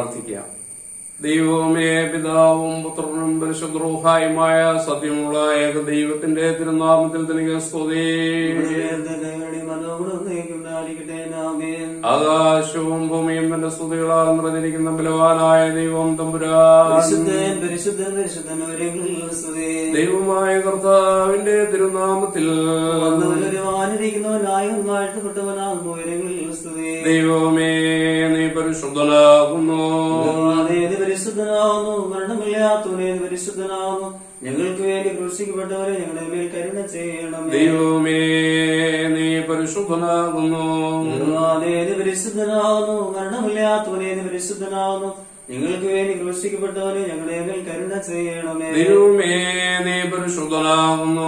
പ്രാർത്ഥിക്കാം ദൈവമേ പിതാവും പുത്രനും പരിശുദ്രോഹായുമായ സത്യമുള്ള ഏക ദൈവത്തിന്റെ തിരുനാമത്തിൽ തനിക്ക് സ്തുതി ആകാശവും ഭൂമിയും തന്റെ സ്തുതികളാൽ നിറഞ്ഞിരിക്കുന്ന ബലവാനായ ദൈവം തമ്പുരാൻ പരിശുദ്ധൻ പരിശുദ്ധൻ പരിശുദ്ധൻ ഒരെങ്കിൽ സ്തുതി ദൈവമായ കർത്താവിന്റെ തിരുനാമത്തിൽ വന്നവരൊരുവാനിരിക്കുന്നവനായ വാഴ്ത്തപ്പെട്ടവനാകുന്നു ഒരെങ്കിൽ സ്തുതി ദൈവമേ നീ പരിശുദ്ധനാകുന്നു ഏത് പരിശുദ്ധനാവുന്നു മരണമില്ലാത്തവനെ ഏത് പരിശുദ്ധനാവുന്നു ഞങ്ങൾക്ക് വേണ്ടി ക്രൂശിക്കപ്പെട്ടവരെ ഞങ്ങളുടെ മേൽ കരുണ ചെയ്യണം ദൈവമേ നീ പരിശുദ്ധനാകുന്നു ഏത് പരിശുദ്ധനാവുന്നു മരണമില്ലാത്തവനെ ഏത് പരിശുദ്ധനാവുന്നു ഞങ്ങൾക്ക് വേണ്ടി ക്രൂശിക്കപ്പെട്ടവരെ ഞങ്ങളുടെ മേൽ കരുണ ചെയ്യണമേ ദൈവമേ നീ പരിശുദ്ധനാകുന്നു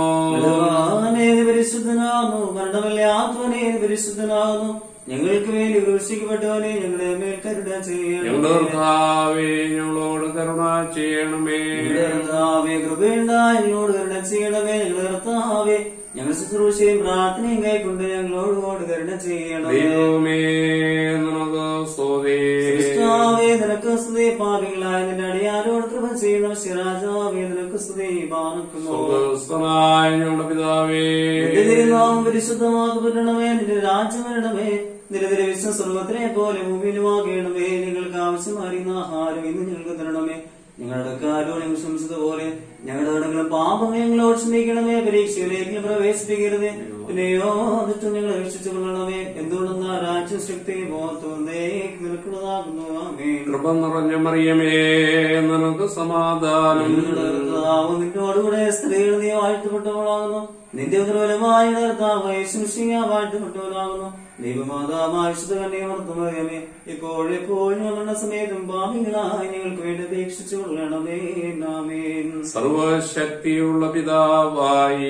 ഏത് പരിശുദ്ധനാവുന്നു മരണമില്ലാത്തവനെ ഏത് പരിശുദ്ധനാവുന്നു ഞങ്ങൾക്ക് വേണ്ടി ക്രൂശിക്കപ്പെട്ടവനെ ഞങ്ങളുടെ മേൽ കരുണ ചെയ്യണം ഞങ്ങളുടെ കർത്താവേ ഞങ്ങളോട് കരുണ ചെയ്യണമേ കർത്താവേ കൃപയുണ്ടായി ഞങ്ങളോട് കരുണ ചെയ്യണമേ ഞങ്ങളുടെ കർത്താവേ ഞങ്ങൾ ശുശ്രൂഷയും പ്രാർത്ഥനയും കൈക്കൊണ്ട് ഞങ്ങളോട് കരുണ ചെയ്യണമേ ദൈവമേ നിനക്ക് സ്തുതി കർത്താവേ നിനക്ക് സ്തുതി പാപികളായ നിന്റെ അടിയാരോട് കൃപ ചെയ്യണം ശിരാജാവേ നിനക്ക് സ്തുതി പാർക്കുന്നു സ്വർഗസ്ഥനായ ഞങ്ങളുടെ പിതാവേ നിന്റെ തിരുനാമം പരിശുദ്ധമാക്കപ്പെടണമേ നിന്റെ രാജ്യം വരണമേ നിന്റെ തിരുവിശ്വ സ്വർഗത്തിനെ പോലെ ഭൂമിയിലുമാകണമേ നിങ്ങൾക്ക് ആവശ്യമായിരുന്ന ആഹാരം ഇന്ന് ഞങ്ങൾക്ക് തരണമേ ഞങ്ങളുടെ കാര്യം ഞങ്ങൾ ശ്രമിച്ചതുപോലെ ഞങ്ങളുടെ കടങ്ങളും പാപങ്ങൾ ഞങ്ങളോട് ക്ഷമിക്കണമേ പരീക്ഷയിലേക്ക് പ്രവേശിപ്പിക്കരുതേ പിന്നെയോ എന്നിട്ടും ഞങ്ങളെ രക്ഷിച്ചു കൊള്ളണമേ എന്തുകൊണ്ടെന്ന രാജ്യശക്തി ബോധത്തെ നിനക്കുള്ളതാകുന്നു ആമേ കൃപ നിറഞ്ഞ മറിയമേ നിനക്ക് സമാധാനം കർത്താവ് നിന്നോടുകൂടെ സ്ത്രീകൾ നീ വാഴ്ത്തപ്പെട്ടവളാകുന്നു നിന്റെ ഉദരവലമായ കർത്താവ് യേശുമിശിഹ വാഴ്ത്തപ്പെട്ടവളാകുന്നു ദൈവമാതാമായ വിശുദ്ധ കന്യമർത്തമറിയമേ ഇപ്പോഴെപ്പോഴും ഞങ്ങളുടെ സമയത്തും പാപികളായി ഞങ്ങൾക്ക് വേണ്ടി അപേക്ഷിച്ചു കൊള്ളണമേ നാമേൻ സർവശക്തിയുള്ള പിതാവായി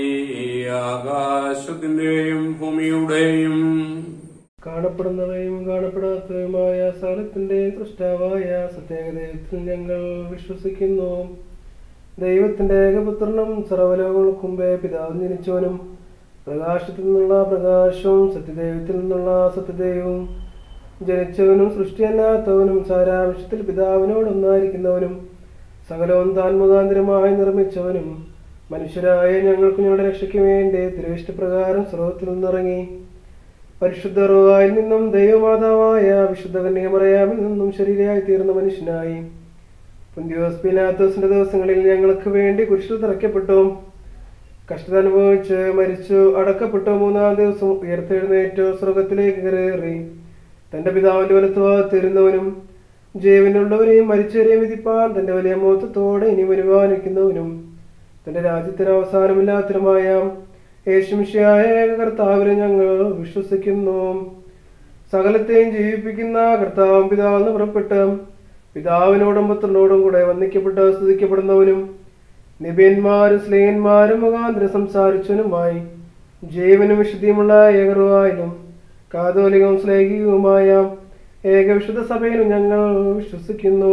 ആകാശത്തിന്റെയും ഭൂമിയുടെയും കാണപ്പെടുന്നവയും കാണപ്പെടാത്തതുമായ സകലത്തിന്റെ സൃഷ്ടാവായ സത്യേകദൈവത്തിൽ ഞങ്ങൾ വിശ്വസിക്കുന്നു ദൈവത്തിന്റെ ഏകപുത്രനും സർവലോകങ്ങൾക്കും മുമ്പേ പിതാവ് ജനിച്ചവനും പ്രകാശത്തിൽ നിന്നുള്ള പ്രകാശവും സത്യദൈവത്തിൽ നിന്നുള്ള സത്യദൈവവും ജനിച്ചവനും സൃഷ്ടിയല്ലാത്തവനും സാരാംശത്തിൽ പിതാവിനോടൊന്നായിരിക്കുന്നവനും സകലവും താൻ മുഖാന്തരമായി നിർമ്മിച്ചവനും മനുഷ്യരായ ഞങ്ങൾക്ക് ഞങ്ങളുടെ രക്ഷയ്ക്ക് വേണ്ടി തിരുവിഷ്ടപ്രകാരം സ്രോതത്തിൽ നിന്നിറങ്ങി പരിശുദ്ധ റോഹായിൽ നിന്നും ദൈവമാതാവായ വിശുദ്ധ കന്യാമറയാമിൽ നിന്നും ശരീരമായി തീർന്ന മനുഷ്യനായി പുന്തിയോസ് പിലാത്തോസിന്റെ ദിവസങ്ങളിൽ ഞങ്ങൾക്ക് വേണ്ടി കുരിശിൽ തറയ്ക്കപ്പെട്ടു കഷ്ടത അനുഭവിച്ച് മരിച്ചു അടക്കപ്പെട്ടു മൂന്നാം ദിവസം ഉയർത്തെഴുന്നേറ്റു സ്വർഗത്തിലേക്ക് കയറി തന്റെ പിതാവിന്റെ വലത്തുഭാഗത്തിരുന്നവനും ജീവനുള്ളവരെയും മരിച്ചവരെയും വിധിപ്പാൻ തന്റെ വലിയ മോത്തത്തോടെ ഇനി വരുവാനിരിക്കുന്നവനും തന്റെ രാജ്യത്തിന് അവസാനമില്ലാത്തതുമായ യേശുമിഷിയായ ഏക കർത്താവിനെ ഞങ്ങൾ വിശ്വസിക്കുന്നു സകലത്തെയും ജീവിപ്പിക്കുന്ന കർത്താവും പിതാവെന്ന് പുറപ്പെട്ട് പിതാവിനോടും പുത്രനോടും കൂടെ വന്ദിക്കപ്പെട്ട് സ്തുതിക്കപ്പെടുന്നവനും നിബിയന്മാരും സ്ലേയന്മാരും മുഖാന്തരം സംസാരിച്ചവനുമായി ജീവനും വിശുദ്ധിയുമുള്ള ഏകറുവായാലും കാതോലികവും സ്ലേഹികവുമായ ഏകവിശുദ്ധ സഭയിലും ഞങ്ങൾ വിശ്വസിക്കുന്നു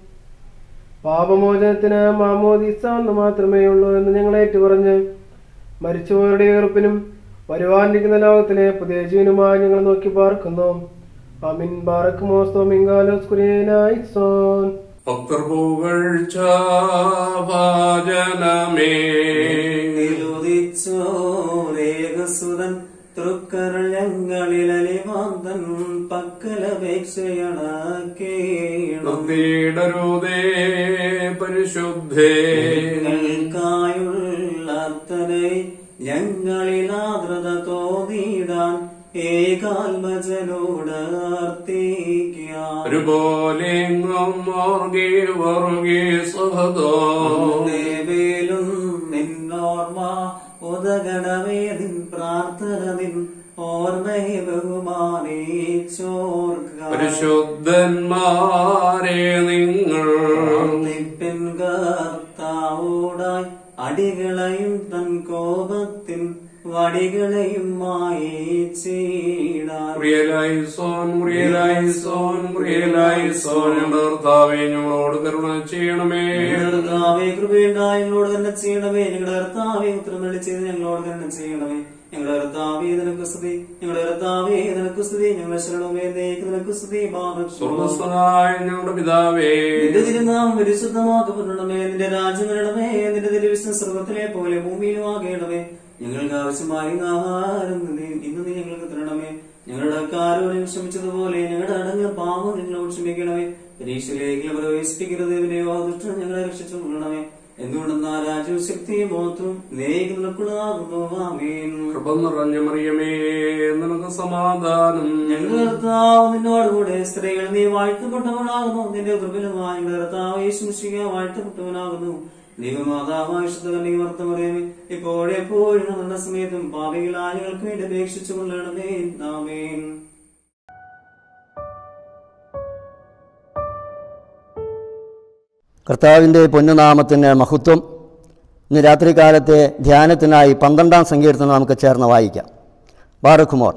പാപമോചനത്തിന് മാമോദീസ എന്ന് മാത്രമേ ഉള്ളൂ എന്ന് ഞങ്ങൾ ഏറ്റുപറഞ്ഞ് മരിച്ചുപോയവരുടെ ഉയർപ്പിനും വരുവാനിരിക്കുന്ന ലോകത്തിലെ പുതിയ ജീവനുമായി ഞങ്ങൾ നോക്കി പാർക്കുന്നു അമിൻ ബാറക്കുമോ സ്തോമിങ്കാലോസ് കുരിയനായി സോൻ ഭക്തർ പുകഴ്ച ഭാജനമേ നിരുദിച്ചോരേകസുതൻ തൃക്കരൾ ഞങ്ങളിൽ അലിമാന്തൻ പക്കലപേക്ഷയണക്കേണം നിർത്തിയിടരുതേ പരിശുദ്ധേ ഞങ്ങൾക്കായുള്ള അർത്ഥനെ ഞങ്ങളിൽ ആദ്രത തോന്നിയിടാൻ ഏകാത്മജനോട് അർത്ഥിക്കാം ഒരുപോലെ മോർഗി വർഗി സഹതോ ും നിന്നോർമ്മ ഉദകടമേ നിൻ പ്രാർത്ഥന നിൻ ഓർമ്മയെ ബഹുമാനിച്ചോർക്ക പരിശുദ്ധന്മാരെ നിങ്ങൾ നിപ്പിൻ കർത്താവോടായി അടികളെയും തൻ കോപത്തിൻ വടികളെയും മായിച്ചിടാൻ പ്രിയലായി സോൻ പ്രിയലായി സോൻ പ്രിയലായി സോൻ ഞങ്ങളുടെ കർത്താവേ ഞങ്ങളോട് കരുണ ചെയ്യണമേ കർത്താവെ കൃപയുണ്ടായി ഞങ്ങളോട് തന്നെ ചെയ്യണമേ ഞങ്ങളുടെ കർത്താവെ ഉത്തരം നൽകി ചെയ്ത് ഞങ്ങളോട് തന്നെ ചെയ്യണമേ ഞങ്ങളുടെ കർത്താവേ നിനക്ക് സ്തുതി ഞങ്ങളുടെ കർത്താവേ നിനക്ക് സ്തുതി ഞങ്ങളുടെ ശരണമേ നീക്ക് നിനക്ക് സ്തുതി ബാഹ സ്വർഗസ്ഥനായ ഞങ്ങളുടെ പിതാവേ നിന്റെ തിരുനാം പരിശുദ്ധമാക്കപ്പെടണമേ നിന്റെ രാജ്യം വരണമേ നിന്റെ തിരുവിശ്വ സർവത്തിലെ പോലെ ഭൂമിയിലും ആകേണമേ ഞങ്ങൾക്ക് ആവശ്യമായി ആഹാരം നീ- ഇന്ന് നീ ഞങ്ങൾക്ക് തരണമേ ഞങ്ങളുടെ കാരോടും ക്ഷമിച്ചതുപോലെ ഞങ്ങളുടെ അടങ്ങിയ പാപം ഞങ്ങളോട് ക്ഷമിക്കണമേ പരീക്ഷയിലേക്ക് പ്രവേശിപ്പിക്കരുത് ഇവനെയോ ദുഷ്ടം ഞങ്ങളെ രക്ഷിച്ചു കൊള്ളണമേ എന്തുകൊണ്ടെന്നാ രാജ്യവും ശക്തിയും മോത്തും നേക്ക് നിൽക്കുന്നതാകുന്നു ആമേൻ കൃപ നിറഞ്ഞ മറിയമേ നിനക്ക് സമാധാനം ഞങ്ങളുടെ കർത്താവ് നിന്നോടുകൂടെ സ്ത്രീകൾ നീ വാഴ്ത്തപ്പെട്ടവനാകുന്നു നിന്റെ ദുർബലമായ ഞങ്ങളുടെ കർത്താവ് യേശുമിശിക വാഴ്ത്തപ്പെട്ടവനാകുന്നു ദൈവമാതാവായ ശുദ്ധകന്നി വർത്തമറിയമേ ഇപ്പോഴെപ്പോഴും നമ്മുടെ സമയത്തും പാപികളായ ഞങ്ങൾക്ക് വേണ്ടി അപേക്ഷിച്ചു കൊള്ളണമേ നാമേൻ കർത്താവിൻ്റെ പൊന്നുനാമത്തിന് മഹത്വം ഇന്ന് രാത്രികാലത്തെ ധ്യാനത്തിനായി പന്ത്രണ്ടാം സങ്കീർത്തനം നമുക്ക് ചേർന്ന് വായിക്കാം ബാറഖുമോർ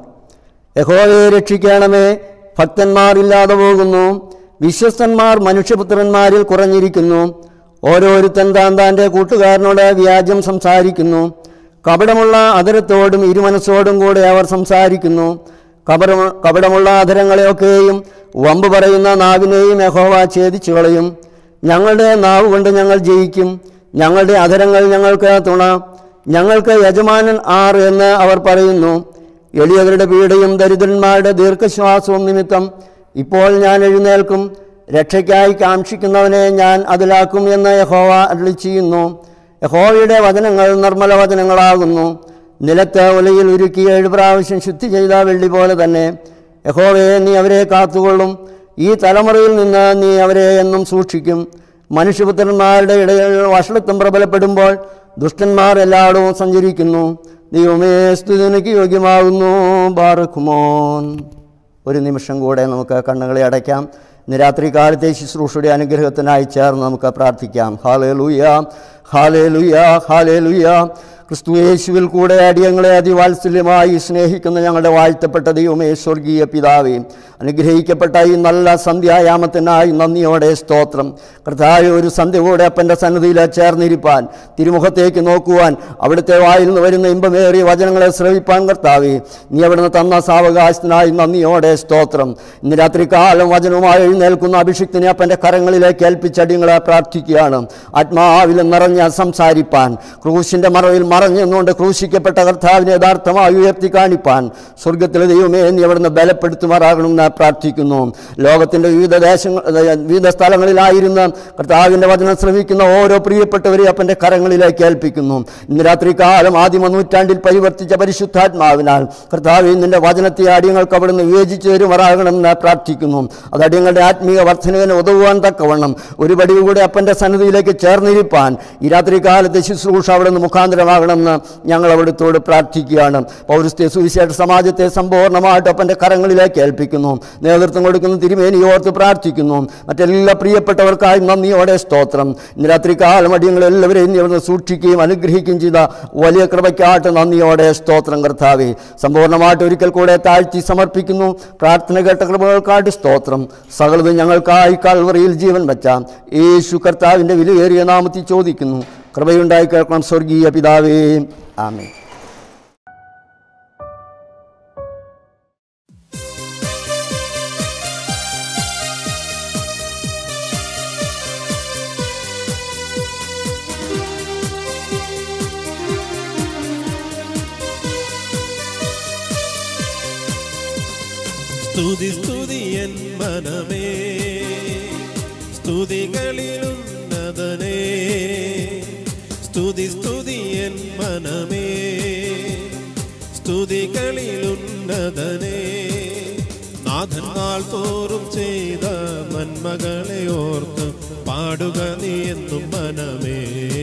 യഹോവയെ രക്ഷിക്കണമേ ഭക്തന്മാർ ഇല്ലാതെ പോകുന്നു വിശ്വസ്തന്മാർ മനുഷ്യപുത്രന്മാരിൽ കുറഞ്ഞിരിക്കുന്നു ഓരോരുത്തൻ താൻ താൻ്റെ കൂട്ടുകാരനോട് വ്യാജം സംസാരിക്കുന്നു കപടമുള്ള അതരത്തോടും ഇരുമനസ്സോടും കൂടെ അവർ സംസാരിക്കുന്നു കപടമു കപടമുള്ള അധരങ്ങളെയൊക്കെയും വമ്പ് പറയുന്ന നാവിനെയും യഹോവ ഛേദിച്ചു കളയും ഞങ്ങളുടെ നാവ് കൊണ്ട് ഞങ്ങൾ ജയിക്കും ഞങ്ങളുടെ അധരങ്ങൾ ഞങ്ങൾക്ക് തുണ ഞങ്ങൾക്ക് യജമാനൻ ആർ എന്ന് അവർ പറയുന്നു എളിയവരുടെ പീഡയും ദരിദ്രന്മാരുടെ ദീർഘശ്വാസവും നിമിത്തം ഇപ്പോൾ ഞാൻ എഴുന്നേൽക്കും രക്ഷയ്ക്കായി കാക്ഷിക്കുന്നവനെ ഞാൻ അതിലാക്കും എന്ന് യഹോവ അരുളി ചെയ്യുന്നു യഹോവയുടെ വചനങ്ങൾ നിർമ്മല വചനങ്ങളാകുന്നു നിലത്ത് ഉലയിൽ ഉരുക്കി ഏഴ് പ്രാവശ്യം ശുദ്ധി ചെയ്ത വെള്ളി പോലെ തന്നെ യഹോവയെ നീ അവരെ കാത്തുകൊള്ളും ഈ തലമുറയിൽ നിന്ന് നീ അവരെ എന്നും സൂക്ഷിക്കും മനുഷ്യപുത്രന്മാരുടെ ഇടയിൽ വഷളത്വം പ്രബലപ്പെടുമ്പോൾ ദുഷ്ടന്മാർ എല്ലായിടവും സഞ്ചരിക്കുന്നു ദൈവമേ സ്തുതിനക്ക് യോഗ്യമാകുന്നു ബാറക്കുമോൻ ഒരു നിമിഷം കൂടെ നമുക്ക് കണ്ണുകളെ അടയ്ക്കാം ഇന്ന് രാത്രി കാലത്തെ ശുശ്രൂഷയുടെ അനുഗ്രഹത്തിനായി ചേർന്ന് നമുക്ക് പ്രാർത്ഥിക്കാം ഹാലേ ലുയ ഹാലേ ലുയ ഹാലേ ലുയ ക്രിസ്തു യേശുവിൽ കൂടെ അടിയങ്ങളെ അതിവാത്സല്യമായി സ്നേഹിക്കുന്ന ഞങ്ങളുടെ വാഴ്ത്തപ്പെട്ട ദൈവമേ സ്വർഗീയ പിതാവേ അനുഗ്രഹിക്കപ്പെട്ട ഈ നല്ല സന്ധ്യായാമത്തിനായി നന്ദിയോടെ സ്തോത്രം കർത്താവ് ഒരു സന്ധ്യ കൂടെ അപ്പൻ്റെ സന്നിധിയിൽ ചേർന്നിരിപ്പാൻ തിരുമുഖത്തേക്ക് നോക്കുവാൻ അവിടുത്തെ വായിൽ നിന്ന് വരുന്ന ഇമ്പമേറിയ വചനങ്ങളെ ശ്രവിപ്പാൻ കർത്താവേ നീ അവിടുന്ന് തന്ന സാവകാശത്തിനായി നന്ദിയോടെ സ്തോത്രം ഇന്ന് രാത്രി കാലം വചനവുമായി എഴുന്നേൽക്കുന്ന അഭിഷിക്തിനെ അപ്പൻ്റെ കരങ്ങളിലേക്ക് ഏൽപ്പിച്ചടിയങ്ങളെ പ്രാർത്ഥിക്കുകയാണ് ആത്മാവിൽ നിറഞ്ഞ സംസാരിപ്പാൻ ക്രൂശിൻ്റെ മറവിൽ മറഞ്ഞുകൊണ്ട് ക്രൂശിക്കപ്പെട്ട കർത്താവിനെ യഥാർത്ഥമായി ഉയർത്തി കാണിപ്പാൻ സ്വർഗത്തിലെ ദൈവമേ നീ അവിടുന്ന് ബലപ്പെടുത്തുമാറാകണമെന്ന് പ്രാർത്ഥിക്കുന്നു ലോകത്തിൻ്റെ വിവിധ ദേശങ്ങൾ വിവിധ സ്ഥലങ്ങളിലായിരുന്ന കർത്താവിൻ്റെ വചനം ശ്രമിക്കുന്ന ഓരോ പ്രിയപ്പെട്ടവരെ അപ്പൻ്റെ കരങ്ങളിലേക്ക് ഏൽപ്പിക്കുന്നു ഇന്ന് രാത്രി കാലം ആദിമ നൂറ്റാണ്ടിൽ പരിവർത്തിച്ച പരിശുദ്ധാത്മാവിനാൽ കർത്താവ് നിന്റെ വചനത്തെ അടിയങ്ങൾക്ക് അവിടുന്ന് വിവേചിച്ചു തരുമാറാകണമെന്ന് പ്രാർത്ഥിക്കുന്നു അത് അടിയങ്ങളുടെ ആത്മീയ വർധനവിന് ഉതകുവാൻ തക്കവണ്ണം ഒരു പടി കൂടെ അപ്പൻ്റെ സന്നിധിയിലേക്ക് ചേർന്നിരിപ്പാൻ ഈ രാത്രി കാലത്തെ ശുശ്രൂഷ അവിടുന്ന് മുഖാന്തരമാകണമെന്ന് ഞങ്ങൾ അവിടുത്തോട് പ്രാർത്ഥിക്കുകയാണ് പൗരസ്ത്യ സുവിശേഷ സമാജത്തെ സമ്പൂർണ്ണമായിട്ട് അപ്പൻ്റെ കരങ്ങളിലേക്ക് ഏൽപ്പിക്കുന്നു നേതൃത്വം കൊടുക്കുന്ന തിരുമേനി ഓർത്ത് പ്രാർത്ഥിക്കുന്നു മറ്റെല്ലാ പ്രിയപ്പെട്ടവർക്കായി നന്ദിയോടെ സ്തോത്രം ഇന്ന് രാത്രി കാലം അടിയങ്ങളെല്ലാവരെയും നീ അവിടുന്ന് സൂക്ഷിക്കുകയും അനുഗ്രഹിക്കുകയും ചെയ്ത വലിയ കൃപയ്ക്കായിട്ട് നന്ദിയോടെ സ്തോത്രം കർത്താവെ സമ്പൂർണ്ണമായിട്ട് ഒരിക്കൽ കൂടെ താഴ്ത്തി സമർപ്പിക്കുന്നു പ്രാർത്ഥന കേട്ട കൃപകൾക്കായിട്ട് സ്തോത്രം സകലതും ഞങ്ങൾക്കായി കൽവറിയിൽ ജീവൻ വച്ച യേശു കർത്താവിൻ്റെ വിലയേറിയ നാമത്തിൽ ചോദിക്കുന്നു കൃപയുണ്ടായി കേൾക്കണം സ്വർഗീയ പിതാവേ ആമേ സ്തുതി സ്തുതി എൻ മനമേ സ്തുതികളിലുന്നതനേ സ്തുതി സ്തുതി എൻ മനമേ സ്തുതികളിലുന്നതനേ നാഥൻ നാൾ തോറും ചെയ്ത നന്മകളെ ഓർത്ത് പാടുക നീ എന്നും മനമേ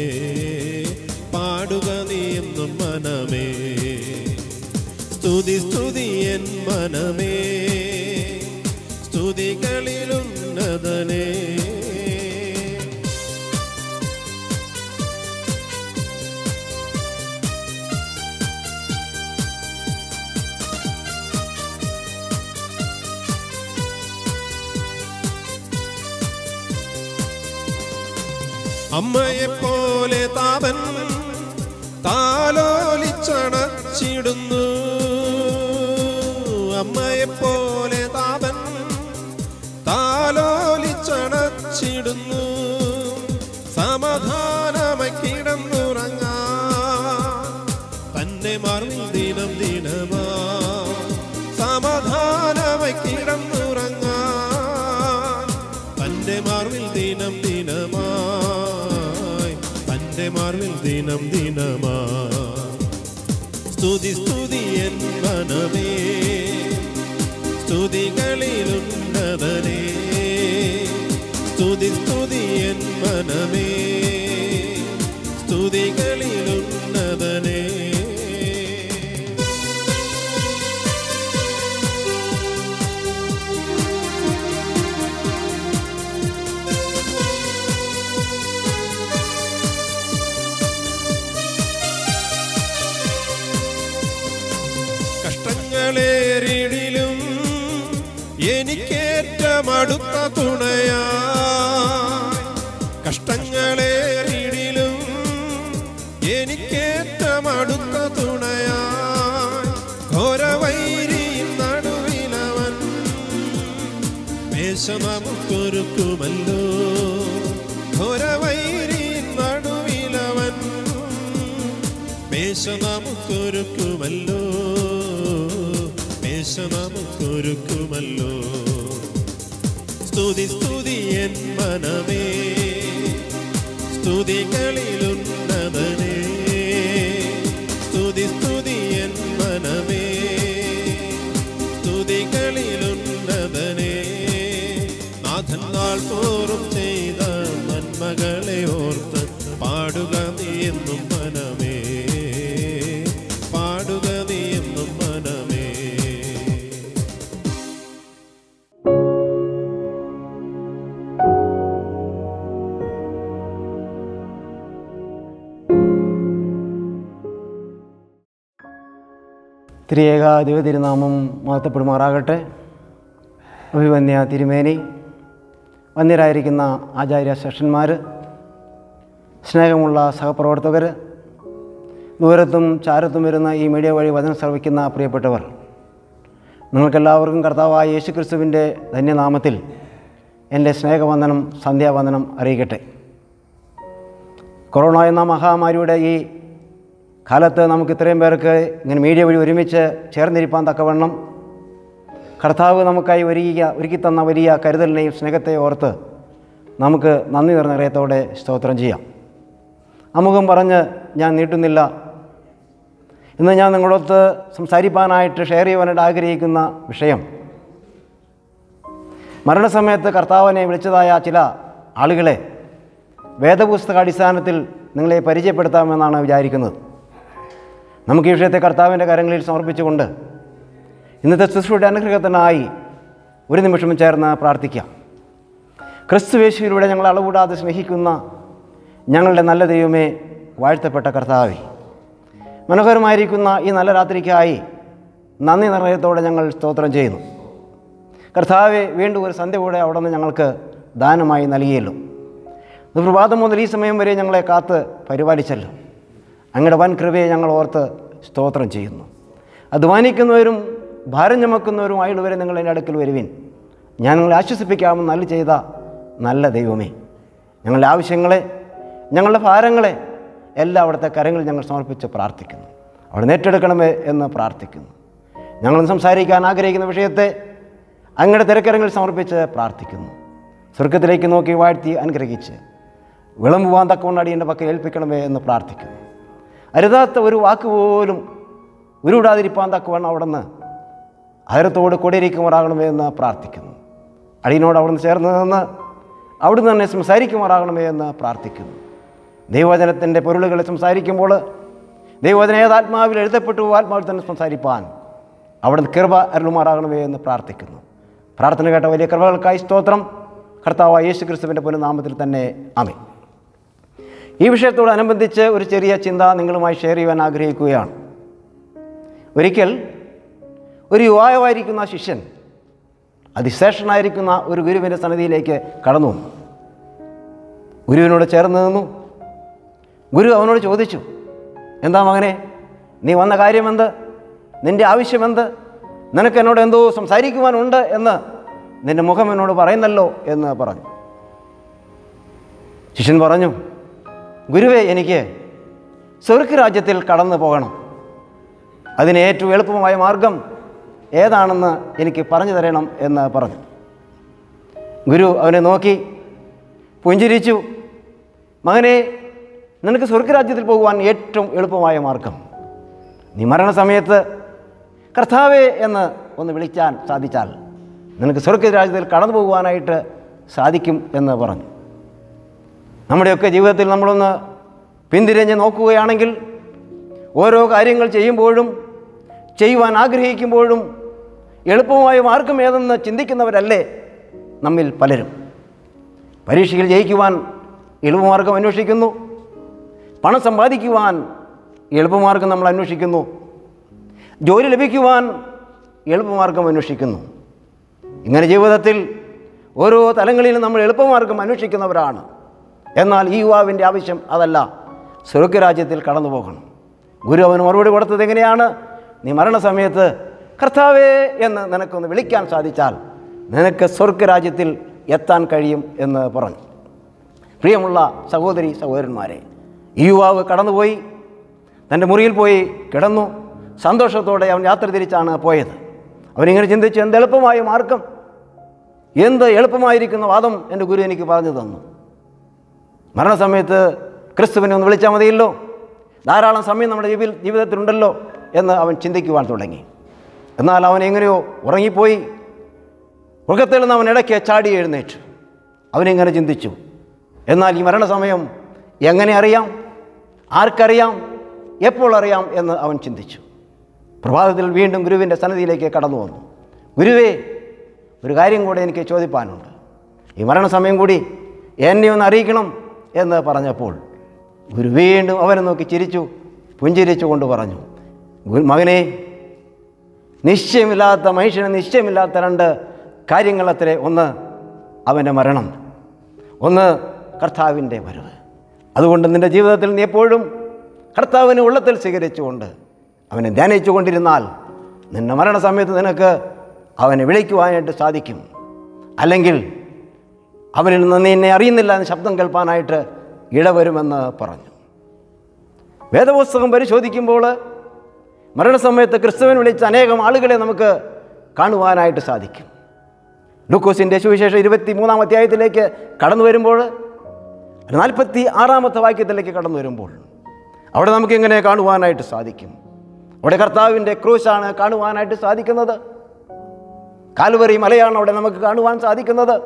പാടുക നീ എന്നും മനമേ സ്തുതി സ്തുതി എൻ മനമേ സ്തുതികളിലുന്നതനേ അമ്മയെ പോലെ താപൻ താലോലിച്ചണച്ച ചണച്ചിടുന്നു അമ്മയെപ്പോലെ താതൻ താലോലിച്ചണച്ചിടുന്നു സമാധാനമായി കിടന്നുറങ്ങാൻ തന്റെ മാർവിൽ ദിനം ദിനമാ സമാധാനമായി കിടന്നുറങ്ങാൻ തന്റെ മാർവിൽ ദിനം ദിനമായി തന്റെ മാർവിൽ ദിനം ദിനമായി സ്തുതി സ്തുതി എൻ മനമേ സ്തുതികളിലുന്നതനേ സ്തുതി സ്തുതി എൻ മനമേ സ്തുതികളിലുന്നതനേ കഷ്ടങ്ങളേറിടിലും എനിക്കേറ്റം അടുത്ത തുണയാ കഷ്ടങ്ങളേറിടിലും എനിക്കേറ്റം അടുത്ത തുണയാ ഘോരവൈരി നടുവിലവൻ മേശ നമുക്കൊരുക്കുമല്ലോ ഘോരവൈരി നടുവിലവൻ മേശ നമുക്കൊരുക്കുമല്ലോ മേശ നമുക്കൊരുക്കുമല്ലോ സ്തുതി സ്തുതി എൻ മനമേ സ്തുതികളിലുന്നതനേ സ്തുതി സ്തുതി എൻ മനമേ സ്തുതികളിലുന്നതനേ നാഥൻ നാൾ തോറും ചെയ്ത നന്മകളെ ഓർത്ത് പാടുക നീ എന്നും മനമേ പാടുക നീ എന്നും മനമേ ത്രിയേക ദൈവതിരുനാമം മഹത്വപ്പെടുമാറാകട്ടെ അഭിവന്യ തിരുമേനി വന്യരായിരിക്കുന്ന ആചാര്യ സെഷന്മാർ സ്നേഹമുള്ള സഹപ്രവർത്തകർ ദൂരത്തും ചാരത്തും വരുന്ന ഈ മീഡിയ വഴി വചനം ശ്രവിക്കുന്ന പ്രിയപ്പെട്ടവർ നിങ്ങൾക്കെല്ലാവർക്കും കർത്താവായ യേശു ക്രിസ്തുവിൻ്റെ ധന്യനാമത്തിൽ എൻ്റെ സ്നേഹവന്ദനം സന്ധ്യാവന്ദനം അറിയിക്കട്ടെ കൊറോണ എന്ന മഹാമാരിയുടെ ഈ കാലത്ത് നമുക്ക് ഇത്രയും പേർക്ക് ഇങ്ങനെ മീഡിയ വഴി ഒരുമിച്ച് ചേർന്നിരിപ്പാൻ തക്കവണ്ണം കർത്താവ് നമുക്കായി ഒരുക്കിയ ഒരുക്കി തന്ന വലിയ കരുതലിനെയും സ്നേഹത്തെയും ഓർത്ത് നമുക്ക് നന്ദി നിറഞ്ഞ ഹൃദയത്തോടെ സ്തോത്രം ചെയ്യാം അമുഖം പറഞ്ഞ് ഞാൻ നീട്ടുന്നില്ല ഇന്ന് ഞാൻ നിങ്ങളോടൊത്ത് സംസാരിപ്പാനായിട്ട് ഷെയർ ചെയ്യുവാനായിട്ട് ആഗ്രഹിക്കുന്ന വിഷയം മരണസമയത്ത് കർത്താവിനെ വിളിച്ചതായ ചില ആളുകളെ വേദപുസ്തക അടിസ്ഥാനത്തിൽ നിങ്ങളെ പരിചയപ്പെടുത്താമെന്നാണ് വിചാരിക്കുന്നത് നമുക്ക് ഈ വിഷയത്തെ കർത്താവിൻ്റെ കരങ്ങളിൽ സമർപ്പിച്ചുകൊണ്ട് ഇന്നത്തെ ശുശ്രൂഷയുടെ അനുഗ്രഹത്തിനായി ഒരു നിമിഷം ചേർന്ന് പ്രാർത്ഥിക്കാം ക്രിസ്തുവേശുവിലൂടെ ഞങ്ങൾ അളവിടാതെ സ്നേഹിക്കുന്ന ഞങ്ങളുടെ നല്ല ദൈവമേ വാഴ്ത്തപ്പെട്ട കർത്താവേ മനോഹരമായിരിക്കുന്ന ഈ നല്ല രാത്രിക്കായി നന്ദി നിറയത്തോടെ ഞങ്ങൾ സ്തോത്രം ചെയ്യുന്നു കർത്താവെ വീണ്ടും ഒരു സന്ധ്യ കൂടെ അവിടെ നിന്ന് ഞങ്ങൾക്ക് ദാനമായി നൽകിയല്ലോ പ്രഭാതം മുതൽ ഈ സമയം വരെ ഞങ്ങളെ കാത്ത് പരിപാലിച്ചല്ലോ അങ്ങയുടെ വൻ കൃപയെ ഞങ്ങൾ ഓർത്ത് സ്തോത്രം ചെയ്യുന്നു അധ്വാനിക്കുന്നവരും ഭാരം ചുമക്കുന്നവരുമായുള്ളവരെ നിങ്ങൾ എൻ്റെ അടുക്കൽ വരുവിൻ ഞാൻ നിങ്ങളെ ആശ്വസിപ്പിക്കാമെന്ന് നല്ല ചെയ്ത നല്ല ദൈവമേ ഞങ്ങളുടെ ആവശ്യങ്ങളെ ഞങ്ങളുടെ ഭാരങ്ങളെ എല്ലാം അവിടുത്തെ കരങ്ങളിൽ ഞങ്ങൾ സമർപ്പിച്ച് പ്രാർത്ഥിക്കുന്നു അവിടെ ഏറ്റെടുക്കണമേ എന്ന് പ്രാർത്ഥിക്കുന്നു ഞങ്ങൾ സംസാരിക്കാൻ ആഗ്രഹിക്കുന്ന വിഷയത്തെ അങ്ങയുടെ തിരക്കരങ്ങളിൽ സമർപ്പിച്ച് പ്രാർത്ഥിക്കുന്നു സ്വർഗത്തിലേക്ക് നോക്കി വാഴ്ത്തി അനുഗ്രഹിച്ച് വിളമ്പുവാൻ തക്കവണ്ണം അടിയൻ്റെ പക്കൽ ഏൽപ്പിക്കണമേ എന്ന് പ്രാർത്ഥിക്കുന്നു അരുതാത്ത ഒരു വാക്ക് പോലും ഉരുവിടാതിരിപ്പാൻ തക്കവണ്ണം അവിടുന്ന് അഹരത്തോട് കൊടിയിരിക്കുമാറാകണമേ എന്ന് പ്രാർത്ഥിക്കുന്നു അടിയനോട് അവിടുന്ന് ചേർന്ന് നിന്ന് അവിടുന്ന് തന്നെ സംസാരിക്കുമാറാകണമേ എന്ന് പ്രാർത്ഥിക്കുന്നു ദൈവവചനത്തിൻ്റെ പൊരുളുകൾ സംസാരിക്കുമ്പോൾ ദൈവവചന ഏതാത്മാവിൽ എഴുതപ്പെട്ടു ആത്മാവിൽ തന്നെ സംസാരിപ്പാൻ അവിടുന്ന് കൃപ അരുളുമാറാകണമേ എന്ന് പ്രാർത്ഥിക്കുന്നു പ്രാർത്ഥന കേട്ട വലിയ കൃപകൾക്കായി സ്തോത്രം കർത്താവായ യേശു ക്രിസ്തുവിൻ്റെ പുനഃനാമത്തിൽ തന്നെ അമേ ഈ വിഷയത്തോടനുബന്ധിച്ച് ഒരു ചെറിയ ചിന്ത നിങ്ങളുമായി ഷെയർ ചെയ്യാൻ ആഗ്രഹിക്കുകയാണ് ഒരിക്കൽ ഒരു യുവാവായിരിക്കുന്ന ശിഷ്യൻ അതിശേഷനായിരിക്കുന്ന ഒരു ഗുരുവിൻ്റെ സന്നിധിയിലേക്ക് കടന്നു വന്നു ഗുരുവിനോട് ചേർന്ന് നിന്നു ഗുരു അവനോട് ചോദിച്ചു എന്താ മകനെ നീ വന്ന കാര്യമെന്ത് നിന്റെ ആവശ്യമെന്ത് നിനക്ക് എന്നോട് എന്തോ സംസാരിക്കുവാനുണ്ട് എന്ന് നിന്റെ മുഖം എന്നോട് പറയുന്നല്ലോ എന്ന് പറഞ്ഞു ശിഷ്യൻ പറഞ്ഞു ഗുരുവേ എനിക്ക് സ്വർഗരാജ്യത്തിൽ കടന്നു പോകണം അതിന് ഏറ്റവും എളുപ്പമായ മാർഗം ഏതാണെന്ന് എനിക്ക് പറഞ്ഞു തരണം എന്ന് പറഞ്ഞു ഗുരു അവനെ നോക്കി പുഞ്ചിരിച്ചു മകനെ നിനക്ക് സ്വർഗരാജ്യത്തിൽ പോകുവാൻ ഏറ്റവും എളുപ്പമായ മാർഗം നീ മരണസമയത്ത് കർത്താവേ എന്ന് ഒന്ന് വിളിക്കാൻ സാധിച്ചാൽ നിനക്ക് സ്വർഗരാജ്യത്തിൽ കടന്നു പോകുവാനായിട്ട് സാധിക്കും എന്ന് പറഞ്ഞു നമ്മുടെയൊക്കെ ജീവിതത്തിൽ നമ്മളൊന്ന് പിന്തിരിഞ്ഞ് നോക്കുകയാണെങ്കിൽ ഓരോ കാര്യങ്ങൾ ചെയ്യുമ്പോഴും ചെയ്യുവാൻ ആഗ്രഹിക്കുമ്പോഴും എളുപ്പമായ മാർഗം ഏതെന്ന് ചിന്തിക്കുന്നവരല്ലേ നമ്മിൽ പലരും പരീക്ഷയിൽ ജയിക്കുവാൻ എളുപ്പമാർഗം അന്വേഷിക്കുന്നു പണം സമ്പാദിക്കുവാൻ എളുപ്പമാർഗം നമ്മൾ അന്വേഷിക്കുന്നു ജോലി ലഭിക്കുവാൻ എളുപ്പമാർഗം അന്വേഷിക്കുന്നു ഇങ്ങനെ ജീവിതത്തിൽ ഓരോ തലങ്ങളിലും നമ്മൾ എളുപ്പമാർഗം അന്വേഷിക്കുന്നവരാണ് എന്നാൽ ഈ യുവാവിൻ്റെ ആവശ്യം അതല്ല സ്വർഗരാജ്യത്തിൽ കടന്നു പോകണം ഗുരു അവന് മറുപടി കൊടുത്തത് എങ്ങനെയാണ് നീ മരണസമയത്ത് കർത്താവേ എന്ന് നിനക്കൊന്ന് വിളിക്കാൻ സാധിച്ചാൽ നിനക്ക് സ്വർഗരാജ്യത്തിൽ എത്താൻ കഴിയും എന്ന് പറഞ്ഞു പ്രിയമുള്ള സഹോദരി സഹോദരന്മാരെ ഈ യുവാവ് കടന്നുപോയി തൻ്റെ മുറിയിൽ പോയി കിടന്നു സന്തോഷത്തോടെ അവൻ യാത്ര തിരിച്ചാണ് പോയത് അവനിങ്ങനെ ചിന്തിച്ചു എന്ത് എളുപ്പമായ മാർഗം എന്ത് എളുപ്പമായിരിക്കുന്ന വാദം എൻ്റെ ഗുരു എനിക്ക് പറഞ്ഞു തന്നു മരണസമയത്ത് ക്രിസ്തുവിനെ ഒന്ന് വിളിച്ചാൽ മതിയല്ലോ ധാരാളം സമയം നമ്മുടെ ജീവി ജീവിതത്തിലുണ്ടല്ലോ എന്ന് അവൻ ചിന്തിക്കുവാൻ തുടങ്ങി എന്നാൽ അവൻ എങ്ങനെയോ ഉറങ്ങിപ്പോയി ഉറക്കത്തിൽ നിന്ന് അവൻ ഇടയ്ക്ക് ചാടി എഴുന്നേറ്റു അവനിങ്ങനെ ചിന്തിച്ചു എന്നാൽ ഈ മരണസമയം എങ്ങനെ അറിയാം ആർക്കറിയാം എപ്പോൾ അറിയാം എന്ന് അവൻ ചിന്തിച്ചു പ്രഭാതത്തിൽ വീണ്ടും ഗുരുവിൻ്റെ സന്നിധിയിലേക്ക് കടന്നു വന്നു ഗുരുവേ ഒരു കാര്യം കൂടെ എനിക്ക് ചോദിപ്പാനുണ്ട് ഈ മരണസമയം കൂടി എന്നെ ഒന്ന് അറിയിക്കണം എന്ന് പറഞ്ഞപ്പോൾ ഗുരു വീണ്ടും അവനെ നോക്കി ചിരിച്ചു പുഞ്ചിരിച്ചു കൊണ്ട് പറഞ്ഞു "ഗുരു- മകനെ നിശ്ചയമില്ലാത്ത മനുഷ്യന് നിശ്ചയമില്ലാത്ത രണ്ട് കാര്യങ്ങളത്രേ ഒന്ന് അവൻ്റെ മരണം ഒന്ന് കർത്താവിൻ്റെ വരവ് അതുകൊണ്ട് നിൻ്റെ ജീവിതത്തിൽ നീ എപ്പോഴും കർത്താവിനെ ഉള്ളത്തിൽ സ്വീകരിച്ചുകൊണ്ട് അവനെ ധ്യാനിച്ചു കൊണ്ടിരുന്നാൽ നിന്റെ മരണസമയത്ത് നിനക്ക് അവനെ വിളിക്കുവാനായിട്ട് സാധിക്കും അല്ലെങ്കിൽ അവനിൽ നിന്ന് നീ എന്നെ അറിയുന്നില്ല എന്ന് ശബ്ദം കേൾപ്പാനായിട്ട് ഇടവരുമെന്ന് പറഞ്ഞു വേദപുസ്തകം പരിശോധിക്കുമ്പോൾ മരണസമയത്ത് ക്രിസ്തുവിനെ വിളിച്ച അനേകം ആളുകളെ നമുക്ക് കാണുവാനായിട്ട് സാധിക്കും ലൂക്കോസിൻ്റെ സുവിശേഷം ഇരുപത്തി മൂന്നാം അധ്യായത്തിലേക്ക് കടന്നു വരുമ്പോൾ നാൽപ്പത്തി ആറാമത്തെ വാക്യത്തിലേക്ക് കടന്നു വരുമ്പോൾ അവിടെ നമുക്ക് എങ്ങനെ കാണുവാനായിട്ട് സാധിക്കും അവിടെ കർത്താവിൻ്റെ ക്രൂശാണ് കാണുവാനായിട്ട് സാധിക്കുന്നത് കാൽവറി മലയാണ് അവിടെ നമുക്ക് കാണുവാൻ സാധിക്കുന്നത്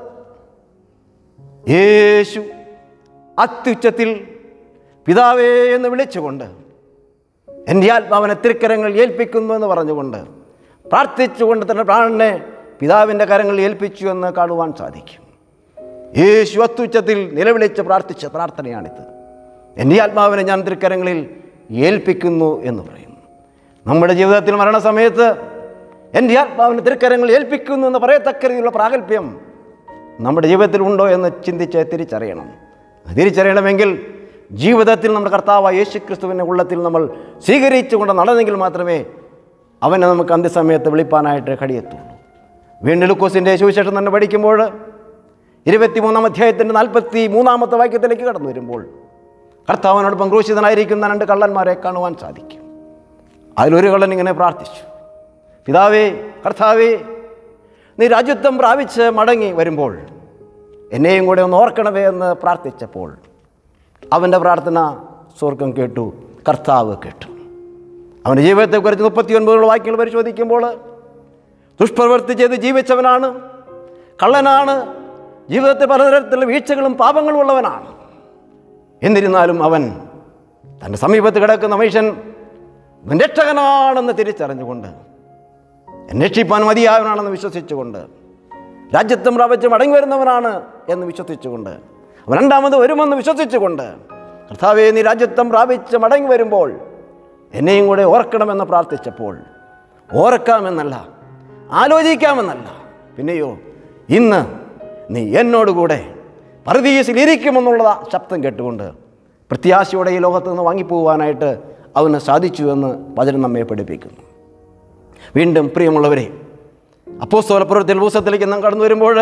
യേശു അത്യുച്ചത്തിൽ പിതാവേ എന്ന് വിളിച്ചുകൊണ്ട് എൻ്റെ ആത്മാവിനെ തിരുക്കരങ്ങൾ ഏൽപ്പിക്കുന്നു എന്ന് പറഞ്ഞുകൊണ്ട് പ്രാർത്ഥിച്ചുകൊണ്ട് തൻ്റെ പ്രാണനെ പിതാവിൻ്റെ കരങ്ങളിൽ ഏൽപ്പിച്ചു എന്ന് കാണുവാൻ സാധിക്കും യേശു അത്യുച്ചത്തിൽ നിലവിളിച്ച് പ്രാർത്ഥിച്ച പ്രാർത്ഥനയാണിത് എൻ്റെ ആത്മാവിനെ ഞാൻ തിരുക്കരങ്ങളിൽ ഏൽപ്പിക്കുന്നു എന്ന് പറയുന്നു നമ്മുടെ ജീവിതത്തിൽ മരണസമയത്ത് എൻ്റെ ആത്മാവിനെ തിരുക്കരങ്ങളിൽ ഏൽപ്പിക്കുന്നു എന്ന് പറയത്തക്ക രീതിയിലുള്ള പ്രാഗൽഭ്യം നമ്മുടെ ജീവിതത്തിൽ ഉണ്ടോ എന്ന് ചിന്തിച്ച് തിരിച്ചറിയണം തിരിച്ചറിയണമെങ്കിൽ ജീവിതത്തിൽ നമ്മുടെ കർത്താവ് യേശു ക്രിസ്തുവിൻ്റെ ഉള്ളത്തിൽ നമ്മൾ സ്വീകരിച്ചുകൊണ്ട് നടന്നെങ്കിൽ മാത്രമേ അവനെ നമുക്ക് അന്ത്യസമയത്ത് വിളിപ്പാനായിട്ട് കഴിയത്തുള്ളൂ വീണ്ടും ലുക്കോസിൻ്റെ സുവിശേഷം തന്നെ പഠിക്കുമ്പോൾ ഇരുപത്തിമൂന്നാം അധ്യായത്തിൻ്റെ നാൽപ്പത്തി മൂന്നാമത്തെ വാക്യത്തിലേക്ക് കടന്നു വരുമ്പോൾ കർത്താവിനോടൊപ്പം ക്രൂശിതനായിരിക്കുന്ന രണ്ട് കള്ളന്മാരെ കാണുവാൻ സാധിക്കും അതിലൊരു കള്ളൻ ഇങ്ങനെ പ്രാർത്ഥിച്ചു പിതാവേ കർത്താവേ നീ രാജ്യത്വം പ്രാപിച്ച് മടങ്ങി വരുമ്പോൾ എന്നെയും കൂടെ ഒന്ന് ഓർക്കണമേ എന്ന് പ്രാർത്ഥിച്ചപ്പോൾ അവൻ്റെ പ്രാർത്ഥന സ്വർഗം കേട്ടു കർത്താവ് കേട്ടു അവൻ്റെ ജീവിതത്തെക്കുറിച്ച് മുപ്പത്തിയൊൻപതുള്ള വാക്യങ്ങൾ പരിശോധിക്കുമ്പോൾ ദുഷ്പ്രവൃത്തി ചെയ്ത് ജീവിച്ചവനാണ് കള്ളനാണ് ജീവിതത്തിൽ പലതരത്തിലുള്ള വീഴ്ചകളും പാപങ്ങളും ഉള്ളവനാണ് എന്നിരുന്നാലും അവൻ തൻ്റെ സമീപത്ത് കിടക്കുന്ന മനുഷ്യൻ ഇവൻ രക്ഷകനാണെന്ന് തിരിച്ചറിഞ്ഞുകൊണ്ട് എന്നെ രക്ഷിപ്പാൻ മതിയായവനാണെന്ന് വിശ്വസിച്ചുകൊണ്ട് രാജ്യത്വം പ്രാപിച്ച് മടങ്ങി വരുന്നവനാണ് എന്ന് വിശ്വസിച്ചുകൊണ്ട് അവൻ രണ്ടാമത് വരുമെന്ന് വിശ്വസിച്ചുകൊണ്ട് കർത്താവേ നീ രാജ്യത്വം പ്രാപിച്ച് മടങ്ങി വരുമ്പോൾ എന്നെയും കൂടെ ഓർക്കണമെന്ന് പ്രാർത്ഥിച്ചപ്പോൾ ഓർക്കാമെന്നല്ല ആലോചിക്കാമെന്നല്ല പിന്നെയോ ഇന്ന് നീ എന്നോടുകൂടെ പരദീസിൽ ഇരിക്കുമെന്നുള്ള ശബ്ദം കേട്ടുകൊണ്ട് പ്രത്യാശയോടെ ഈ ലോകത്ത് നിന്ന് വാങ്ങിപ്പോവാനായിട്ട് അവന് സാധിച്ചു എന്ന് വചനം നമ്മെ പഠിപ്പിക്കുന്നു വീണ്ടും പ്രിയമുള്ളവരെ അപ്പോസ്തോലപ്പുറത്തിൽ പുസ്തകത്തിലേക്ക് നാം കടന്നു വരുമ്പോൾ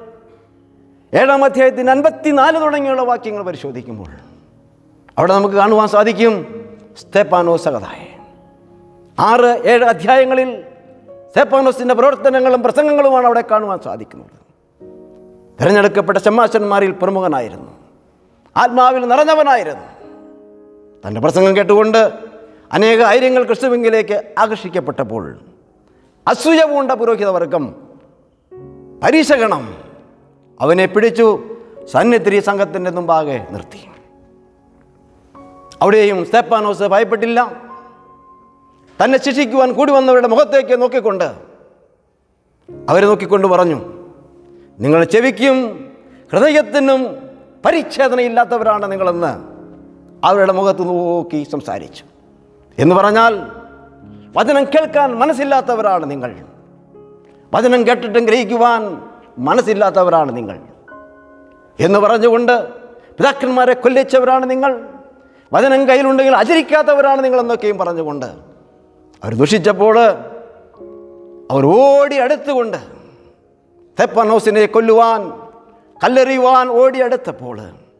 ഏഴാം അധ്യായത്തിന് അൻപത്തിനാല് തുടങ്ങിയുള്ള വാക്യങ്ങൾ പരിശോധിക്കുമ്പോൾ അവിടെ നമുക്ക് കാണുവാൻ സാധിക്കും സ്തേപ്പാനോസകതായ ആറ് ഏഴ് അധ്യായങ്ങളിൽ സ്തേപ്പാനോസിൻ്റെ പ്രവർത്തനങ്ങളും പ്രസംഗങ്ങളുമാണ് അവിടെ കാണുവാൻ സാധിക്കുന്നത് തിരഞ്ഞെടുക്കപ്പെട്ട ശമ്മാശന്മാരിൽ പ്രമുഖനായിരുന്നു ആത്മാവിൽ നിറഞ്ഞവനായിരുന്നു തൻ്റെ പ്രസംഗം കേട്ടുകൊണ്ട് അനേക ആയിരങ്ങൾ ക്രിസ്തുവിങ്കിലേക്ക് ആകർഷിക്കപ്പെട്ടപ്പോൾ അസൂയ പൂണ്ട പുരോഹിതവർഗം പരീക്ഷകണം അവനെ പിടിച്ചു സന്നിധി സംഘത്തിൻ്റെ മുമ്പാകെ നിർത്തി അവിടെയും സ്തേപ്പാനോസ് ഭയപ്പെട്ടില്ല തന്നെ ശിക്ഷിക്കുവാൻ കൂടി വന്നവരുടെ മുഖത്തേക്ക് നോക്കിക്കൊണ്ട് അവരെ നോക്കിക്കൊണ്ട് പറഞ്ഞു നിങ്ങൾ ചെവിക്കും ഹൃദയത്തിനും പരിച്ഛേദനയില്ലാത്തവരാണ് നിങ്ങളെന്ന് അവരുടെ മുഖത്ത് നോക്കി സംസാരിച്ചു എന്ന് പറഞ്ഞാൽ വചനം കേൾക്കാൻ മനസ്സില്ലാത്തവരാണ് നിങ്ങൾ വചനം കേട്ടിട്ടും ഗ്രഹിക്കുവാൻ മനസ്സില്ലാത്തവരാണ് നിങ്ങൾ എന്ന് പറഞ്ഞുകൊണ്ട് പിതാക്കന്മാരെ കൊല്ലിച്ചവരാണ് നിങ്ങൾ വചനം കയ്യിലുണ്ടെങ്കിൽ ആചരിക്കാത്തവരാണ് നിങ്ങളെന്നൊക്കെയും പറഞ്ഞുകൊണ്ട് അവർ ദുഷിച്ചപ്പോൾ അവർ ഓടി അടുത്തുകൊണ്ട് തെപ്പനോസിനെ കൊല്ലുവാൻ കല്ലെറിയുവാൻ ഓടി അടുത്തപ്പോൾ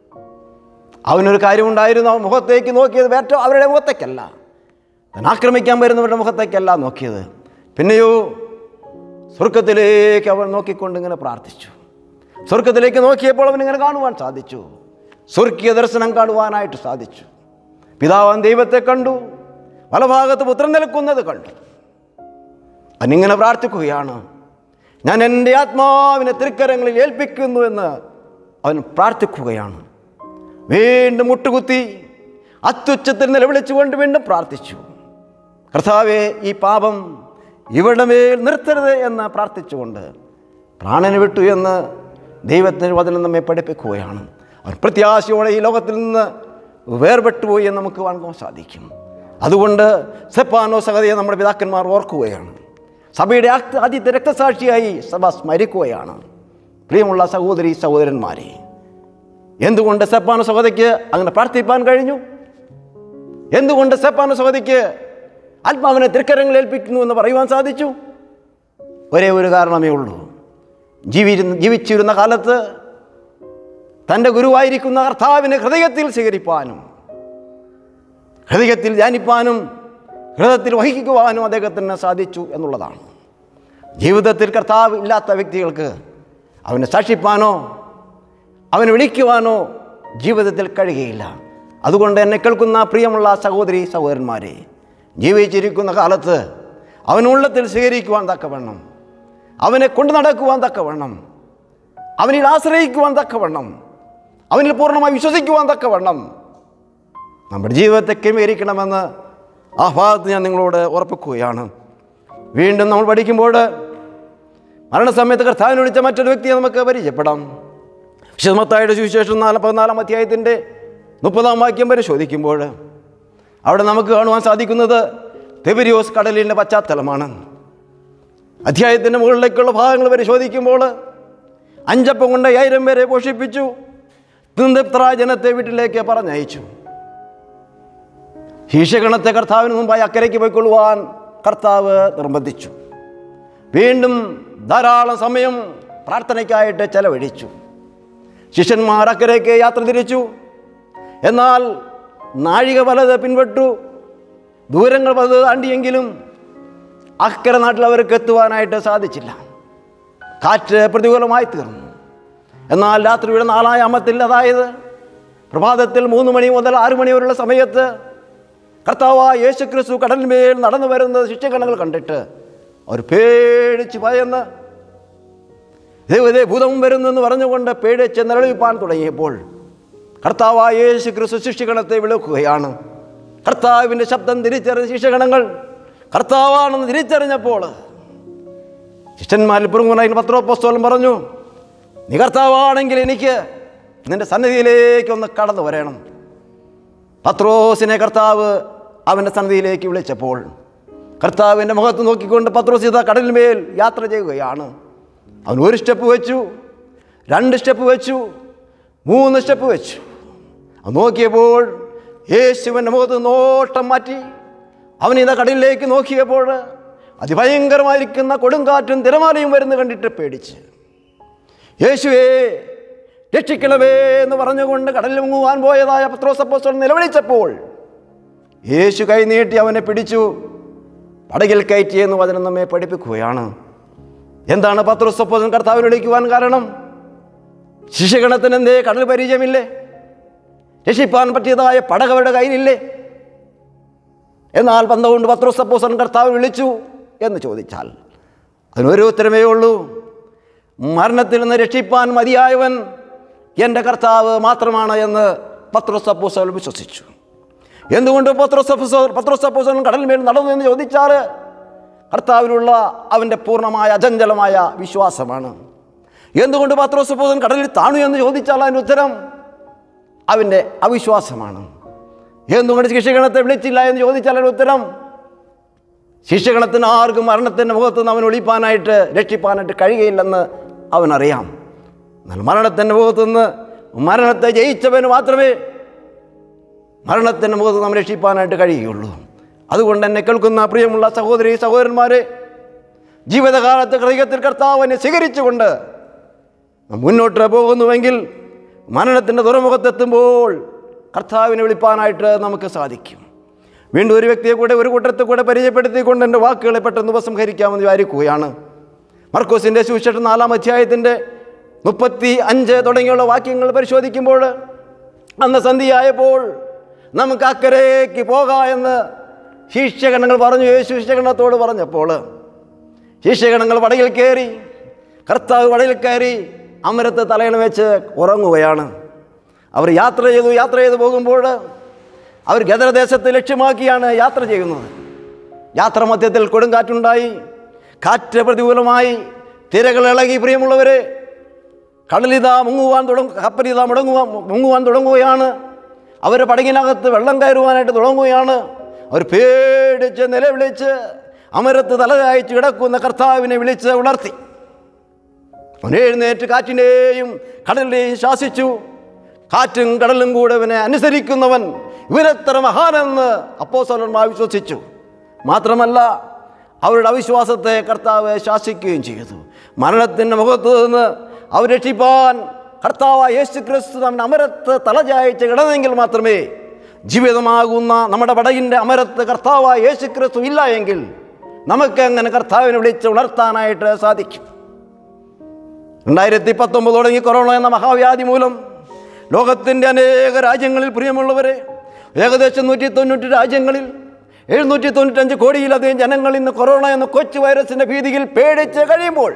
അവനൊരു കാര്യമുണ്ടായിരുന്നു അവൻ മുഖത്തേക്ക് നോക്കിയത് ഏറ്റവും അവരുടെ മുഖത്തേക്കല്ല താൻ ആക്രമിക്കാൻ വരുന്നവരുടെ മുഖത്തേക്കല്ല നോക്കിയത് പിന്നെയോ സ്വർഗത്തിലേക്ക് അവൻ നോക്കിക്കൊണ്ട് ഇങ്ങനെ പ്രാർത്ഥിച്ചു സ്വർഗത്തിലേക്ക് നോക്കിയപ്പോൾ അവൻ ഇങ്ങനെ കാണുവാൻ സാധിച്ചു സ്വർഗീയ ദർശനം കാണുവാനായിട്ട് സാധിച്ചു പിതാവൻ ദൈവത്തെ കണ്ടു വലഭാഗത്ത് പുത്രൻ നിൽക്കുന്നത് കണ്ടു അവനിങ്ങനെ പ്രാർത്ഥിക്കുകയാണ് ഞാൻ എൻ്റെ ആത്മാവിനെ തൃക്കരങ്ങളിൽ ഏൽപ്പിക്കുന്നു എന്ന് അവൻ പ്രാർത്ഥിക്കുകയാണ് വീണ്ടും മുട്ടുകുത്തി അത്യുച്ചത്തിൽ നിലവിളിച്ചുകൊണ്ട് വീണ്ടും പ്രാർത്ഥിച്ചു കർത്താവെ ഈ പാപം ഇവിടെ മേൽ നിർത്തരുത് എന്ന് പ്രാർത്ഥിച്ചുകൊണ്ട് പ്രാണന് വിട്ടു എന്ന് ദൈവത്തിൻ്റെ വചനം നമ്മെ പഠിപ്പിക്കുകയാണ് അവൻ പ്രത്യാശയോടെ ഈ ലോകത്തിൽ നിന്ന് വേർപെട്ടുപോയി എന്ന് നമുക്ക് കാണുവാൻ സാധിക്കും അതുകൊണ്ട് സെപ്പാനോ സഹതയെ നമ്മുടെ പിതാക്കന്മാർ ഓർക്കുകയാണ് സഭയുടെ ആദ്യ- ആദ്യത്തെ രക്തസാക്ഷിയായി സഭ സ്മരിക്കുകയാണ് പ്രിയമുള്ള സഹോദരി സഹോദരന്മാരെ എന്തുകൊണ്ട് സെപ്പാനോ സഹോദരിക്ക് അങ്ങനെ പ്രാർത്ഥിപ്പാൻ കഴിഞ്ഞു എന്തുകൊണ്ട് സെപ്പാനോ സഹോദരിക്ക് ആത്മാവിനെ തൃക്കരങ്ങൾ ഏൽപ്പിക്കുന്നു എന്ന് പറയുവാൻ സാധിച്ചു ഒരേ ഒരു കാരണമേ ഉള്ളൂ ജീവി ജീവിച്ചിരുന്ന കാലത്ത് തൻ്റെ ഗുരുവായിരിക്കുന്ന കർത്താവിനെ ഹൃദയത്തിൽ സ്വീകരിപ്പാനും ഹൃദയത്തിൽ ധ്യാനിപ്പാനും ഹൃദയത്തിൽ വഹിക്കുവാനും അദ്ദേഹത്തിന് സാധിച്ചു എന്നുള്ളതാണ് ജീവിതത്തിൽ കർത്താവ് ഇല്ലാത്ത വ്യക്തികൾക്ക് അവനെ സാക്ഷിപ്പാനോ അവനെ വിളിക്കുവാനോ ജീവിതത്തിൽ കഴിയുകയില്ല അതുകൊണ്ട് എന്നെ കേൾക്കുന്ന പ്രിയമുള്ള സഹോദരി സഹോദരന്മാരെ ജീവിച്ചിരിക്കുന്ന കാലത്ത് അവനുള്ളത്തിൽ സ്വീകരിക്കുവാൻ തക്കവണ്ണം അവനെ കൊണ്ടു നടക്കുവാൻ തക്കവണ്ണം അവനിൽ ആശ്രയിക്കുവാൻ തക്കവണ്ണം അവനിൽ പൂർണ്ണമായി വിശ്വസിക്കുവാൻ തക്കവണ്ണം നമ്മുടെ ജീവിതത്തെ ക്രമീകരിക്കണമെന്ന് ആ ഭാഗത്ത് ഞാൻ നിങ്ങളോട് ഉറപ്പിക്കുകയാണ് വീണ്ടും നമ്മൾ പഠിക്കുമ്പോൾ മരണസമയത്ത് കർത്താവിനെ വിളിച്ച മറ്റൊരു വ്യക്തിയെ നമുക്ക് പരിചയപ്പെടാം വിശുദ്ധമത്തായുടെ സുവിശേഷം നാല് പതിനാലാം അധ്യായത്തിൻ്റെ മുപ്പതാം വാക്യം പരിശോധിക്കുമ്പോൾ അവിടെ നമുക്ക് കാണുവാൻ സാധിക്കുന്നത് തെബിരിയോസ് കടലിൻ്റെ പശ്ചാത്തലമാണ് അധ്യായത്തിൻ്റെ മുകളിലേക്കുള്ള ഭാഗങ്ങൾ പരിശോധിക്കുമ്പോൾ അഞ്ചപ്പം കൊണ്ട് അയ്യായിരം പേരെ പോഷിപ്പിച്ചു തിന്തപ്രായ ജനത്തെ വീട്ടിലേക്ക് പറഞ്ഞയച്ചു ശീർഷഗണത്തെ കർത്താവിന് മുമ്പായി അക്കരയ്ക്ക് പോയിക്കൊള്ളുവാൻ കർത്താവ് നിർബന്ധിച്ചു വീണ്ടും ധാരാളം സമയം പ്രാർത്ഥനയ്ക്കായിട്ട് ചെലവഴിച്ചു ശിഷ്യന്മാർ അക്കരയ്ക്ക് യാത്ര തിരിച്ചു എന്നാൽ നാഴിക പലത് പിൻപെട്ടു ദൂരങ്ങൾ പലത് താണ്ടിയെങ്കിലും അക്കരെ നാട്ടിൽ അവർക്ക് എത്തുവാനായിട്ട് സാധിച്ചില്ല കാറ്റ് പ്രതികൂലമായി തീർന്നു എന്നാൽ രാത്രിയുടെ നാലായാമത്തിൽ അതായത് പ്രഭാതത്തിൽ മൂന്ന് മണി മുതൽ ആറ് മണി വരെയുള്ള സമയത്ത് കർത്താവായ യേശു ക്രിസ്തു കടലിന്മേൽ നടന്നു വരുന്നത് ശിക്ഷഗണങ്ങൾ കണ്ടിട്ട് അവർ പേടിച്ച് ഭയന്ന് ദൈവതേ ഭൂതം വരുന്നു എന്ന് പറഞ്ഞുകൊണ്ട് പേടിച്ച് നിലവിപ്പാൻ തുടങ്ങിയപ്പോൾ കർത്താവായ യേശു ക്രിസ്തു ശിക്ഷഗണത്തെ വിളിക്കുകയാണ് കർത്താവിൻ്റെ ശബ്ദം തിരിച്ചറിഞ്ഞ ശിക്ഷഗണങ്ങൾ കർത്താവാണെന്ന് തിരിച്ചറിഞ്ഞപ്പോൾ ശിഷ്യന്മാരിൽ പ്രമുഖനായി പത്രോപ്പോസ്തോലം പറഞ്ഞു നീ കർത്താവാണെങ്കിൽ എനിക്ക് നിന്റെ സന്നിധിയിലേക്ക് ഒന്ന് കടന്നു വരണം പത്രോസിനെ കർത്താവ് അവൻ്റെ സന്നിധിയിലേക്ക് വിളിച്ചപ്പോൾ കർത്താവിൻ്റെ മുഖത്ത് നോക്കിക്കൊണ്ട് പത്രോസ് ഇതാ കടലിന്മേൽ യാത്ര ചെയ്യുകയാണ് അവൻ ഒരു സ്റ്റെപ്പ് വെച്ചു രണ്ട് സ്റ്റെപ്പ് വെച്ചു മൂന്ന് സ്റ്റെപ്പ് വെച്ചു അവൻ നോക്കിയപ്പോൾ യേശുവിൻ്റെ മുഖത്ത് നോട്ടം മാറ്റി അവൻ ഇതാ കടലിലേക്ക് നോക്കിയപ്പോൾ അതിഭയങ്കരമായിരിക്കുന്ന കൊടുങ്കാറ്റും തിരമാലയും വരുന്ന കണ്ടിട്ട് പേടിച്ച് യേശുവേ രക്ഷിക്കണമേ എന്ന് പറഞ്ഞുകൊണ്ട് കടലിൽ മുങ്ങുവാൻ പോയതായ പത്രോസപ്പോസ്റ്റൽ നിലവിളിച്ചപ്പോൾ യേശു കൈ നീട്ടി അവനെ പിടിച്ചു പടകിൽ കയറ്റി എന്ന് വചനം നമ്മെ പഠിപ്പിക്കുകയാണ് എന്താണ് പത്രോസപ്പോസ്റ്റൽ കർത്താവിനെ വിളിക്കുവാൻ കാരണം ശിശുഗണത്തിന് എന്തേ കടൽ പരിചയമില്ലേ രക്ഷിപ്പാൻ പറ്റിയതായ പടക അവരുടെ കയ്യിലില്ലേ എന്നാൽ പന്തകൊണ്ട് പത്രോസപ്പോസ്റ്റൽ കർത്താവ് വിളിച്ചു എന്ന് ചോദിച്ചാൽ അതിനൊരു ഉത്തരമേ ഉള്ളൂ മരണത്തിൽ നിന്ന് രക്ഷിപ്പാൻ മതിയായവൻ എൻ്റെ കർത്താവ് മാത്രമാണ് എന്ന് പത്രോസപ്പോസ്റ്റൽ വിശ്വസിച്ചു എന്തുകൊണ്ട് പത്രോസപ്പോസ്റ്റൽ പത്രോസപ്പോസ്റ്റൽ കടലിന്മേൽ നടന്നു എന്ന് ചോദിച്ചാൽ കർത്താവിലുള്ള അവൻ്റെ പൂർണ്ണമായ അചഞ്ചലമായ വിശ്വാസമാണ് എന്തുകൊണ്ട് പത്രോസപ്പോസ്റ്റൽ കടലിൽ താണു എന്ന് ചോദിച്ചാൽ അതിന് ഉത്തരം അവൻ്റെ അവിശ്വാസമാണ് എന്തുകൊണ്ട് ശിക്ഷഗണത്തെ വിളിച്ചില്ല എന്ന് ചോദിച്ചാൽ അതിന് ഉത്തരം ശിഷ്യഗണത്തിന് ആർക്കും മരണത്തിൻ്റെ മുഖത്ത് നിന്ന് അവൻ ഒളിപ്പാനായിട്ട് രക്ഷിപ്പാനായിട്ട് കഴിയുകയില്ലെന്ന് അവനറിയാം എന്നാൽ മരണത്തിൻ്റെ മുഖത്ത് നിന്ന് മരണത്തെ ജയിച്ചവന് മാത്രമേ മരണത്തിൻ്റെ മുഖത്ത് നാം രക്ഷിപ്പാനായിട്ട് കഴിയുകയുള്ളൂ അതുകൊണ്ട് എന്നെ കേൾക്കുന്ന പ്രിയമുള്ള സഹോദരി സഹോദരന്മാരെ ജീവിതകാലത്ത് ഹൃദയത്തിൽ കർത്താവിനെ സ്വീകരിച്ചുകൊണ്ട് നാം മുന്നോട്ട് പോകുന്നുവെങ്കിൽ മരണത്തിൻ്റെ തുറമുഖത്തെത്തുമ്പോൾ കർത്താവിനെ വിളിപ്പാനായിട്ട് നമുക്ക് സാധിക്കും വീണ്ടും ഒരു വ്യക്തിയെ കൂടെ ഒരു കൂട്ടത്തെ കൂടെ പരിചയപ്പെടുത്തിക്കൊണ്ട് എൻ്റെ വാക്കുകളെ പെട്ടെന്ന് ഉപസംഹരിക്കാമെന്ന് വിചാരിക്കുകയാണ് മർക്കോസിൻ്റെ സുവിശേഷം നാലാം അധ്യായത്തിൻ്റെ മുപ്പത്തി അഞ്ച് തുടങ്ങിയുള്ള വാക്യങ്ങൾ പരിശോധിക്കുമ്പോൾ അന്ന് സന്ധിയായപ്പോൾ നമുക്ക് അക്കരയ്ക്ക് പോകാം എന്ന് ശിഷ്യഗണങ്ങൾ പറഞ്ഞു യേശു ശിഷ്യഗണത്തോട് പറഞ്ഞപ്പോൾ ശിഷ്യഗണങ്ങൾ വടയിൽ കയറി കർത്താവ് വടയിൽ കയറി അമരത്ത് തലയണ വെച്ച് ഉറങ്ങുകയാണ് അവർ യാത്ര ചെയ്തു യാത്ര ചെയ്തു പോകുമ്പോൾ അവർ ഗദരദേശത്തെ ലക്ഷ്യമാക്കിയാണ് യാത്ര ചെയ്യുന്നത് യാത്ര മധ്യത്തിൽ കൊടുങ്കാറ്റുണ്ടായി കാറ്റ് പ്രതികൂലമായി തിരകൾ ഇളകി പ്രിയമുള്ളവരെ കടലിതാ മുങ്ങുവാൻ തുടങ്ങ കപ്പലിതാ മുടങ്ങുവാൻ മുങ്ങുവാൻ തുടങ്ങുകയാണ് അവർ പടകിനകത്ത് വെള്ളം കയറുവാനായിട്ട് തുടങ്ങുകയാണ് അവർ പേടിച്ച് നിലവിളിച്ച് അമരത്ത് തലതായിച്ച് കിടക്കുന്ന കർത്താവിനെ വിളിച്ച് ഉണർത്തി അവൻ എഴുന്നേറ്റ് കാറ്റിനെയും കടലിനെയും ശാസിച്ചു കാറ്റും കടലും കൂടെ ഇവനെ അനുസരിക്കുന്നവൻ ഇവനെത്ര മഹാനെന്ന് അപ്പോസ്തലന്മാർ വിശ്വസിച്ചു മാത്രമല്ല അവരുടെ അവിശ്വാസത്തെ കർത്താവ് ശാസിക്കുകയും ചെയ്തു മരണത്തിൻ്റെ മുഖത്ത് നിന്ന് അവർ രക്ഷിപ്പാൻ കർത്താവ് യേശു ക്രിസ്തു നമ്മുടെ അമരത്ത് തലചായച്ച് കിടന്നെങ്കിൽ മാത്രമേ ജീവിതമാകുന്ന നമ്മുടെ പടകിൻ്റെ അമരത്ത് കർത്താവായ യേശു ക്രിസ്തു ഇല്ല എങ്കിൽ നമുക്ക് അങ്ങനെ കർത്താവിനെ വിളിച്ച് ഉണർത്താനായിട്ട് സാധിക്കും രണ്ടായിരത്തി പത്തൊമ്പത് തുടങ്ങി കൊറോണ എന്ന മഹാവ്യാധി മൂലം ലോകത്തിൻ്റെ അനേക രാജ്യങ്ങളിൽ പ്രിയമുള്ളവരെ ഏകദേശം നൂറ്റി തൊണ്ണൂറ്റി രാജ്യങ്ങളിൽ എഴുന്നൂറ്റി തൊണ്ണൂറ്റഞ്ച് കോടിയിലധികം ജനങ്ങൾ ഇന്ന് കൊറോണ എന്ന കൊച്ചു വൈറസിൻ്റെ ഭീതിയിൽ പേടിച്ച് കഴിയുമ്പോൾ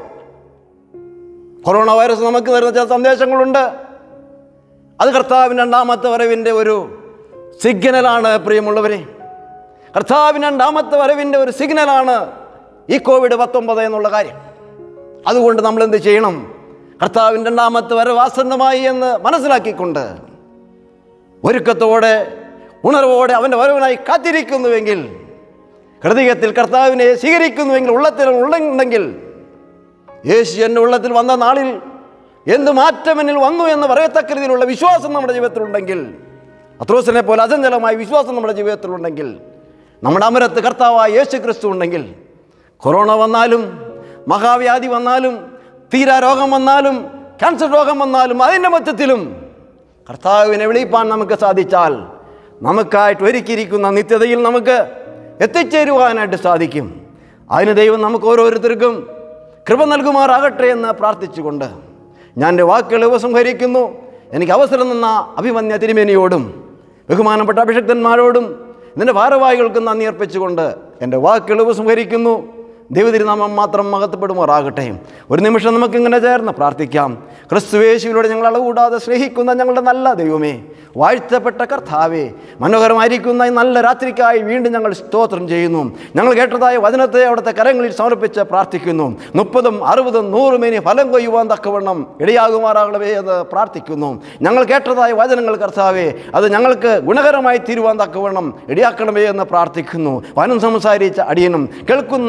കൊറോണ വൈറസ് നമുക്ക് തരുന്ന ചില സന്ദേശങ്ങളുണ്ട് അത് കർത്താവിൻ്റെ രണ്ടാമത്തെ വരവിൻ്റെ ഒരു സിഗ്നലാണ് പ്രിയമുള്ളവരെ കർത്താവിൻ്റെ രണ്ടാമത്തെ വരവിൻ്റെ ഒരു സിഗ്നലാണ് ഈ കോവിഡ് പത്തൊമ്പത് എന്നുള്ള കാര്യം അതുകൊണ്ട് നമ്മൾ എന്ത് ചെയ്യണം കർത്താവിൻ്റെ രണ്ടാമത്തെ വരവ് ആസന്നമായി എന്ന് മനസ്സിലാക്കിക്കൊണ്ട് ഒരുക്കത്തോടെ ഉണർവോടെ അവൻ്റെ വരവിനായി കാത്തിരിക്കുന്നുവെങ്കിൽ ഹൃദയത്തിൽ കർത്താവിനെ സ്വീകരിക്കുന്നുവെങ്കിൽ ഉള്ളത്തിൽ ഉണ്ടെങ്കിൽ യേശു എൻ്റെ ഉള്ളത്തിൽ വന്ന നാളിൽ എന്ത് മാറ്റം എന്നിൽ വന്നു എന്ന് പറയത്തക്ക രീതിയിലുള്ള വിശ്വാസം നമ്മുടെ ജീവിതത്തിലുണ്ടെങ്കിൽ അത്രോസിനെ പോലെ അചഞ്ചലമായ വിശ്വാസം നമ്മുടെ ജീവിതത്തിലുണ്ടെങ്കിൽ നമ്മുടെ അമരത്ത് കർത്താവായ യേശു ക്രിസ്തു ഉണ്ടെങ്കിൽ കൊറോണ വന്നാലും മഹാവ്യാധി വന്നാലും തീരാ രോഗം വന്നാലും ക്യാൻസർ രോഗം വന്നാലും അതിൻ്റെ മധ്യത്തിലും കർത്താവിനെ വിളിപ്പാൻ നമുക്ക് സാധിച്ചാൽ നമുക്കായിട്ട് ഒരുക്കിയിരിക്കുന്ന നിത്യതയിൽ നമുക്ക് എത്തിച്ചേരുവാനായിട്ട് സാധിക്കും അതിന് ദൈവം നമുക്ക് ഓരോരുത്തർക്കും കൃപ നൽകുമാറാകട്ടെ എന്ന് പ്രാർത്ഥിച്ചുകൊണ്ട് ഞാൻ എൻ്റെ വാക്കുകൾ ഉപസംഹരിക്കുന്നു എനിക്ക് അവസരം തന്ന അഭിമന്യ തിരുമേനിയോടും ബഹുമാനപ്പെട്ട അഭിഷക്തന്മാരോടും ഇതിൻ്റെ ഭാരവാഹികൾക്കും നന്ദി അർപ്പിച്ചുകൊണ്ട് എൻ്റെ വാക്കുകൾ ഉപസംഹരിക്കുന്നു ദൈവതിരുനാമം മാത്രം മഹത്വപ്പെടുമാറാകട്ടെ ഒരു നിമിഷം നമുക്കിങ്ങനെ ചേർന്ന് പ്രാർത്ഥിക്കാം ക്രിസ്തുവേശുവിലൂടെ ഞങ്ങൾ അളവുകൂടാതെ സ്നേഹിക്കുന്ന ഞങ്ങളുടെ നല്ല ദൈവമേ വാഴ്ത്തപ്പെട്ട കർത്താവേ മനോഹരമായിരിക്കുന്ന ഈ നല്ല രാത്രിക്കായി വീണ്ടും ഞങ്ങൾ സ്തോത്രം ചെയ്യുന്നു ഞങ്ങൾ കേട്ടതായ വചനത്തെ അവിടുത്തെ കരങ്ങളിൽ സമർപ്പിച്ച് പ്രാർത്ഥിക്കുന്നു മുപ്പതും അറുപതും നൂറും ഇനി ഫലം കൊയ്യുവാൻ തക്കവണ്ണം ഇടയാകുമാറാകണമേ എന്ന് പ്രാർത്ഥിക്കുന്നു ഞങ്ങൾ കേട്ടതായ വചനങ്ങൾ കർത്താവേ അത് ഞങ്ങൾക്ക് ഗുണകരമായി തീരുവാൻ തക്കവണ്ണം ഇടയാക്കണമേ എന്ന് പ്രാർത്ഥിക്കുന്നു വനം സംസാരിച്ച അടിയനും കേൾക്കുന്ന പ്രിയപ്പെട്ട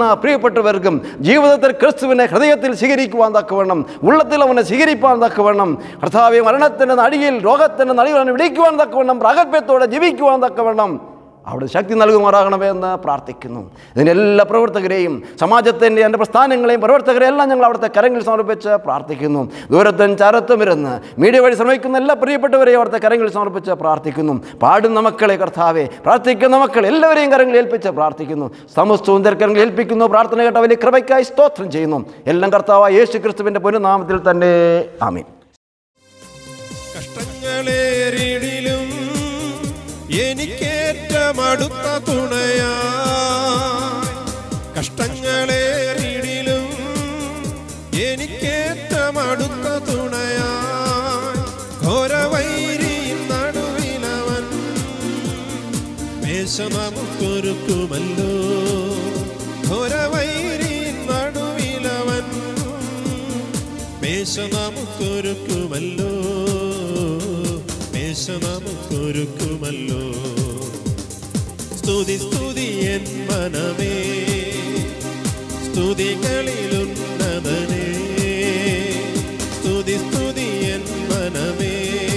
പ്രിയപ്പെട്ടവർക്കും ജീവിതത്തിൽ ക്രിസ്തുവിനെ ഹൃദയത്തിൽ സ്വീകരിക്കുവാൻ തക്കവണ്ണം ഉള്ളത്തിൽ അവനെ സ്വീകരിപ്പാൻ തക്കവണ്ണം കർത്താവെ മരണത്തിൻ്റെ നടിയിൽ രോഗത്തിൻ്റെ നടിയിൽ വിടിക്കുവാൻ തക്കവണ്ണം പ്രാഗൽഭ്യത്തോടെ ജീവിക്കുവാൻ തക്കവണ്ണം അവിടെ ശക്തി നൽകുമാറാകണമേ എന്ന് പ്രാർത്ഥിക്കുന്നു ഇതിൻ്റെ എല്ലാ പ്രവർത്തകരെയും സമാജത്തിൻ്റെ എൻ്റെ പ്രസ്ഥാനങ്ങളെയും പ്രവർത്തകരെയും എല്ലാം ഞങ്ങൾ അവിടുത്തെ കരങ്ങളിൽ സമർപ്പിച്ച് പ്രാർത്ഥിക്കുന്നു ദൂരത്തും ചാരത്തും ഇരുന്ന് മീഡിയ വഴി ശ്രമിക്കുന്ന എല്ലാ പ്രിയപ്പെട്ടവരെയും അവിടുത്തെ കരങ്ങളിൽ സമർപ്പിച്ച് പ്രാർത്ഥിക്കുന്നു പാടുന്ന മക്കളെ കർത്താവെ പ്രാർത്ഥിക്കുന്ന മക്കൾ എല്ലാവരെയും കരങ്ങളിൽ ഏൽപ്പിച്ച് പ്രാർത്ഥിക്കുന്നു സമസ്തവും തിരക്കരങ്ങളിൽ ഏൽപ്പിക്കുന്നു പ്രാർത്ഥന കേട്ട വലിയ കൃപയ്ക്കായി സ്തോത്രം ചെയ്യുന്നു എല്ലാം കർത്താവായ യേശു ക്രിസ്തുവിൻ്റെ പൊന്നുനാമത്തിൽ തന്നെ ആമീൻ കഷ്ടങ്ങളേറിടിലും എനിക്കേറ്റമടുത്ത തുണയാ കഷ്ടങ്ങളേറിടിലും എനിക്കേറ്റമടുത്ത തുണയാ ഘോരവൈരി നടുവിലവൻ മേശ നമുക്കൊരുക്കുമല്ലോ ഘോരവൈരി നടുവിലവൻ മേശ നമുക്കൊരുക്കുമല്ലോ മേശ നമുക്കൊരുക്കുമല്ലോ സ്തുതി സ്തുതി എൻ മനമേ സ്തുതികളിലുന്നതനേ സ്തുതി സ്തുതി എൻ മനമേ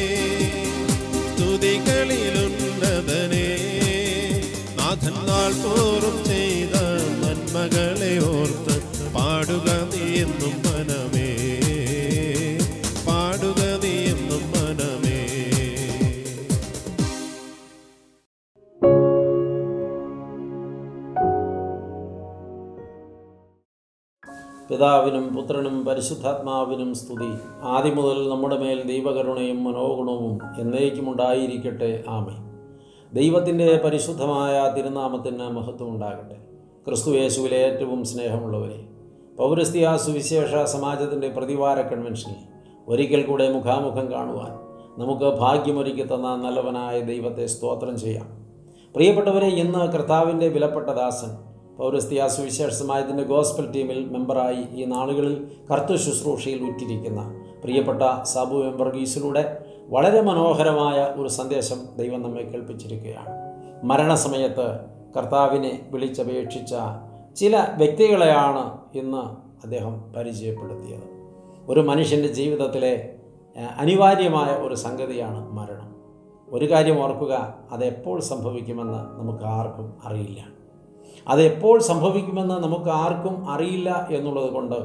സ്തുതികളിലുന്നതനേ നാഥൻ നാൾ തോറും ചെയ്ത നന്മകളെ ഓർത്ത് പാടുക നീ എന്നും മനമേ പാടുക നീ എന്നും മനമേ പിതാവിനും പുത്രനും പരിശുദ്ധാത്മാവിനും സ്തുതി ആദ്യം മുതൽ നമ്മുടെ മേൽ ദൈവകരുണയും മനോഗുണവും എന്നേക്കും ഉണ്ടായിരിക്കട്ടെ ആമേ ദൈവത്തിൻ്റെ പരിശുദ്ധമായ തിരുനാമത്തിന് മഹത്വം ഉണ്ടാകട്ടെ ക്രിസ്തു യേശുവിലെ ഏറ്റവും സ്നേഹമുള്ളവരെ പൗരസ്ത്യ സുവിശേഷ സമാജത്തിൻ്റെ പ്രതിവാര കൺവെൻഷനിൽ ഒരിക്കൽ കൂടെ മുഖാമുഖം കാണുവാൻ നമുക്ക് ഭാഗ്യമൊരുക്കി തന്ന നല്ലവനായ ദൈവത്തെ സ്തോത്രം ചെയ്യാം പ്രിയപ്പെട്ടവരെ ഇന്ന് കർത്താവിൻ്റെ വിലപ്പെട്ട ദാസൻ പൗരസ്ത്യ സുവിശേഷ സമാജത്തിൻ്റെ ഗോസ്പൽ ടീമിൽ മെമ്പറായി ഈ നാളുകളിൽ കർത്തൃ ശുശ്രൂഷയിൽ ഉറ്റിരിക്കുന്ന പ്രിയപ്പെട്ട സാബു എംബർഗീസിലൂടെ വളരെ മനോഹരമായ ഒരു സന്ദേശം ദൈവം നമ്മെ കേൾപ്പിച്ചിരിക്കുകയാണ് മരണസമയത്ത് കർത്താവിനെ വിളിച്ചപേക്ഷിച്ച ചില വ്യക്തികളെയാണ് ഇന്ന് അദ്ദേഹം പരിചയപ്പെടുത്തിയത് ഒരു മനുഷ്യൻ്റെ ജീവിതത്തിലെ ഏഹ്, അനിവാര്യമായ ഒരു സംഗതിയാണ് മരണം ഒരു കാര്യം ഓർക്കുക അതെപ്പോൾ സംഭവിക്കുമെന്ന് നമുക്ക് ആർക്കും അറിയില്ല അതെപ്പോൾ സംഭവിക്കുമെന്ന് നമുക്ക് ആർക്കും അറിയില്ല എന്നുള്ളത് കൊണ്ട്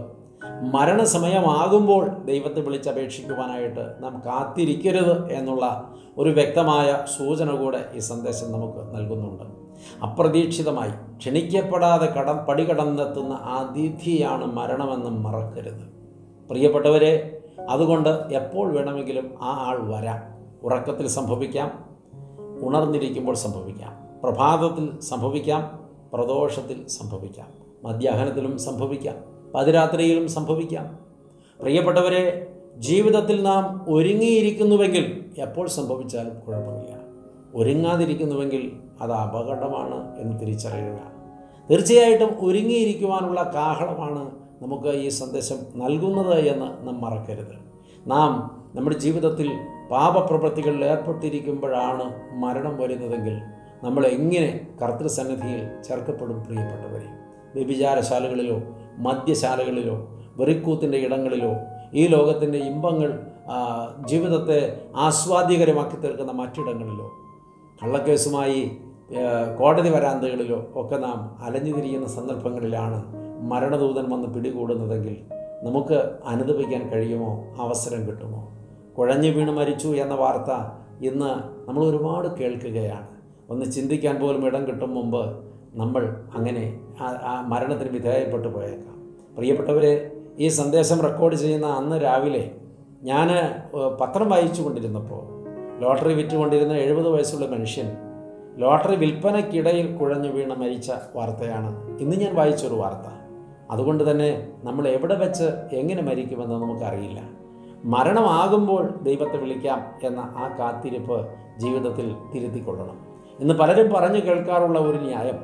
മരണസമയമാകുമ്പോൾ ദൈവത്തെ വിളിച്ചപേക്ഷിക്കുവാനായിട്ട് നാം കാത്തിരിക്കരുത് എന്നുള്ള ഒരു വ്യക്തമായ സൂചന കൂടെ ഈ സന്ദേശം നമുക്ക് നൽകുന്നുണ്ട് അപ്രതീക്ഷിതമായി ക്ഷണിക്കപ്പെടാതെ കടം പടികടന്നെത്തുന്ന അതിഥിയാണ് മരണമെന്ന് മറക്കരുത് പ്രിയപ്പെട്ടവരെ അതുകൊണ്ട് എപ്പോൾ വേണമെങ്കിലും ആ ആൾ വരാം ഉറക്കത്തിൽ സംഭവിക്കാം ഉണർന്നിരിക്കുമ്പോൾ സംഭവിക്കാം പ്രഭാതത്തിൽ സംഭവിക്കാം പ്രദോഷത്തിൽ സംഭവിക്കാം മധ്യാഹ്നത്തിലും സംഭവിക്കാം പതിരാത്രിയിലും സംഭവിക്കാം പ്രിയപ്പെട്ടവരെ ജീവിതത്തിൽ നാം ഒരുങ്ങിയിരിക്കുന്നുവെങ്കിൽ എപ്പോൾ സംഭവിച്ചാലും കുഴപ്പമില്ല ഒരുങ്ങാതിരിക്കുന്നുവെങ്കിൽ അത് അപകടമാണ് എന്ന് തിരിച്ചറിയുക തീർച്ചയായിട്ടും ഒരുങ്ങിയിരിക്കുവാനുള്ള കാഹളമാണ് നമുക്ക് ഈ സന്ദേശം നൽകുന്നത് എന്ന് നാം മറക്കരുത് നാം നമ്മുടെ ജീവിതത്തിൽ പാപപ്രവൃത്തികളിൽ ഏർപ്പെട്ടിരിക്കുമ്പോഴാണ് മരണം വരുന്നതെങ്കിൽ നമ്മൾ എങ്ങനെ കർത്തൃസന്നിധിയിൽ ചേർക്കപ്പെടും പ്രിയപ്പെട്ടവരെ വ്യഭിചാരശാലകളിലോ മദ്യശാലകളിലോ വെറിക്കൂത്തിൻ്റെ ഇടങ്ങളിലോ ഈ ലോകത്തിൻ്റെ ഇമ്പങ്ങൾ ആ, ജീവിതത്തെ ആസ്വാദ്യകരമാക്കി തീർക്കുന്ന മറ്റിടങ്ങളിലോ കള്ളക്കേസുമായി ആ, കോടതി വരാന്തകളിലോ ഒക്കെ നാം അലഞ്ഞു തിരിയുന്ന സന്ദർഭങ്ങളിലാണ് മരണദൂതൻ വന്ന് പിടികൂടുന്നതെങ്കിൽ നമുക്ക് അനുദപിക്കാൻ കഴിയുമോ അവസരം കിട്ടുമോ കുഴഞ്ഞു വീണ് മരിച്ചു എന്ന വാർത്ത ഇന്ന് നമ്മൾ ഒരുപാട് കേൾക്കുകയാണ് ഒന്ന് ചിന്തിക്കാൻ പോലും ഇടം കിട്ടും മുമ്പ് നമ്മൾ അങ്ങനെ ആ- ആ മരണത്തിന് വിധേയപ്പെട്ടു പോയേക്കാം പ്രിയപ്പെട്ടവരെ ഈ സന്ദേശം റെക്കോർഡ് ചെയ്യുന്ന അന്ന് രാവിലെ ഞാൻ ഏഹ്, പത്രം വായിച്ചു കൊണ്ടിരുന്നപ്പോൾ ലോട്ടറി വിറ്റുകൊണ്ടിരുന്ന എഴുപത് വയസ്സുള്ള മനുഷ്യൻ ലോട്ടറി വിൽപ്പനയ്ക്കിടയിൽ കുഴഞ്ഞു വീണ് മരിച്ച വാർത്തയാണ് ഇന്ന് ഞാൻ വായിച്ചൊരു വാർത്ത അതുകൊണ്ട് തന്നെ നമ്മൾ എവിടെ വെച്ച് എങ്ങനെ മരിക്കുമെന്ന് നമുക്കറിയില്ല മരണമാകുമ്പോൾ ദൈവത്തെ വിളിക്കാം എന്ന ആ കാത്തിരിപ്പ് ജീവിതത്തിൽ തിരുത്തിക്കൊള്ളണം ഇന്ന് പലരും പറഞ്ഞു കേൾക്കാറുള്ള ഒരു ന്യായം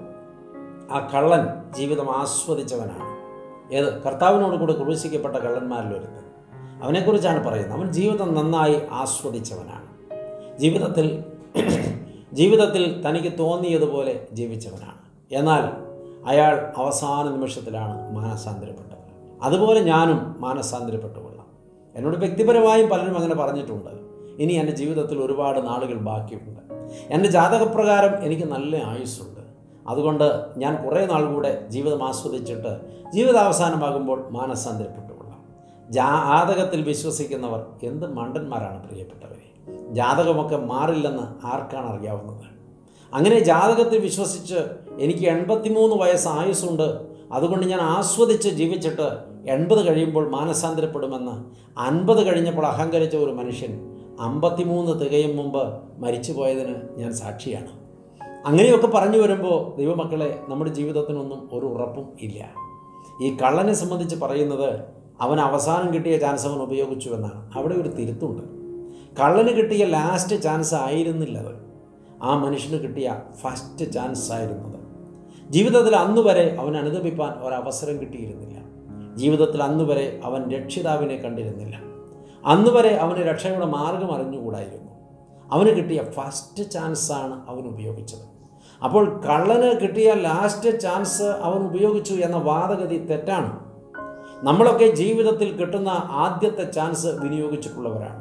ആ കള്ളൻ ജീവിതം ആസ്വദിച്ചവനാണ് ഏത് കർത്താവിനോട് കൂടെ ക്രൂശിക്കപ്പെട്ട കള്ളന്മാരിലൊരുത്തൻ അവനെക്കുറിച്ചാണ് പറയുന്നത് അവൻ ജീവിതം നന്നായി ആസ്വദിച്ചവനാണ് ജീവിതത്തിൽ ജീവിതത്തിൽ തനിക്ക് തോന്നിയതുപോലെ ജീവിച്ചവനാണ് എന്നാൽ അയാൾ അവസാന നിമിഷത്തിലാണ് മാനസാന്തരപ്പെട്ടത് അതുപോലെ ഞാനും മാനസാന്തരപ്പെട്ടു കൊള്ളാം എന്നോട് വ്യക്തിപരമായും പലരും അങ്ങനെ പറഞ്ഞിട്ടുണ്ട് ഇനി എൻ്റെ ജീവിതത്തിൽ ഒരുപാട് നാളുകൾ ബാക്കിയുണ്ട് എൻ്റെ ജാതകപ്രകാരം എനിക്ക് നല്ല ആയുസ്സുണ്ട് അതുകൊണ്ട് ഞാൻ കുറേ നാൾ കൂടെ ജീവിതം ആസ്വദിച്ചിട്ട് ജീവിതാവസാനമാകുമ്പോൾ മാനസാന്തരപ്പെട്ടു കൊള്ളാം ജാതകത്തിൽ വിശ്വസിക്കുന്നവർ എന്ത് മണ്ടന്മാരാണ് പ്രിയപ്പെട്ടവരെ ജാതകമൊക്കെ മാറില്ലെന്ന് ആർക്കാണ് അറിയാവുന്നത് അങ്ങനെ ജാതകത്തിൽ വിശ്വസിച്ച് എനിക്ക് എൺപത്തിമൂന്ന് വയസ്സ് ആയുസ്സുണ്ട് അതുകൊണ്ട് ഞാൻ ആസ്വദിച്ച് ജീവിച്ചിട്ട് എൺപത് കഴിയുമ്പോൾ മാനസാന്തരപ്പെടുമെന്ന് അൻപത് കഴിഞ്ഞപ്പോൾ അഹങ്കരിച്ച ഒരു മനുഷ്യൻ അമ്പത്തിമൂന്ന് തികയും മുമ്പ് മരിച്ചു പോയതിന് ഞാൻ സാക്ഷിയാണ് അങ്ങനെയൊക്കെ പറഞ്ഞു വരുമ്പോൾ ദൈവമക്കളെ നമ്മുടെ ജീവിതത്തിനൊന്നും ഒരു ഉറപ്പും ഇല്ല ഈ കള്ളനെ സംബന്ധിച്ച് പറയുന്നത് അവൻ അവസാനം കിട്ടിയ ചാൻസ് അവൻ ഉപയോഗിച്ചു എന്നാണ് അവിടെ ഒരു തിരുത്തുണ്ട് കള്ളന് കിട്ടിയ ലാസ്റ്റ് ചാൻസ് ആയിരുന്നില്ല അത് ആ മനുഷ്യന് കിട്ടിയ ഫസ്റ്റ് ചാൻസ് ആയിരുന്നത് ജീവിതത്തിൽ അന്ന് വരെ അവൻ അനുദപിപ്പാൻ ഒരവസരം കിട്ടിയിരുന്നില്ല ജീവിതത്തിൽ അന്ന് വരെ അവൻ രക്ഷിതാവിനെ കണ്ടിരുന്നില്ല അന്ന് വരെ അവന് രക്ഷയുടെ മാർഗം അറിഞ്ഞുകൂടായിരുന്നു അവന് കിട്ടിയ ഫസ്റ്റ് ചാൻസാണ് അവൻ ഉപയോഗിച്ചത് അപ്പോൾ കള്ളന് കിട്ടിയ ലാസ്റ്റ് ചാൻസ് അവൻ ഉപയോഗിച്ചു എന്ന വാദഗതി തെറ്റാണ് നമ്മളൊക്കെ ജീവിതത്തിൽ കിട്ടുന്ന ആദ്യത്തെ ചാൻസ് വിനിയോഗിച്ചിട്ടുള്ളവരാണ്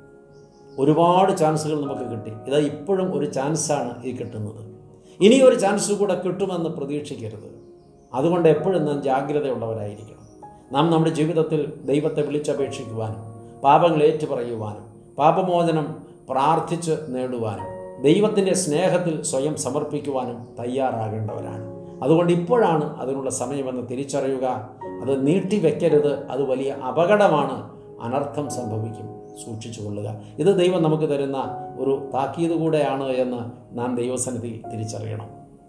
ഒരുപാട് ചാൻസുകൾ നമുക്ക് കിട്ടി ഇതാ ഇപ്പോഴും ഒരു ചാൻസാണ് ഈ കിട്ടുന്നത് ഇനി ഒരു ചാൻസ് കൂടെ കിട്ടുമെന്ന് പ്രതീക്ഷിക്കരുത് അതുകൊണ്ട് എപ്പോഴും നാം ജാഗ്രതയുള്ളവരായിരിക്കണം നാം നമ്മുടെ ജീവിതത്തിൽ ദൈവത്തെ വിളിച്ചപേക്ഷിക്കുവാനും പാപങ്ങൾ ഏറ്റുപറയുവാനും പാപമോചനം പ്രാർത്ഥിച്ച് നേടുവാനും ദൈവത്തിൻ്റെ സ്നേഹത്തിൽ സ്വയം സമർപ്പിക്കുവാനും തയ്യാറാകേണ്ടവരാണ് അതുകൊണ്ട് ഇപ്പോഴാണ് അതിനുള്ള സമയമെന്ന് തിരിച്ചറിയുക അത് നീട്ടിവെക്കരുത് അത് വലിയ അപകടമാണ് അനർത്ഥം സംഭവിക്കും സൂക്ഷിച്ചു കൊള്ളുക ഇത് ദൈവം നമുക്ക് തരുന്ന ഒരു താക്കീത് കൂടെയാണ് എന്ന് നാം ദൈവസന്നിധിയിൽ തിരിച്ചറിയണം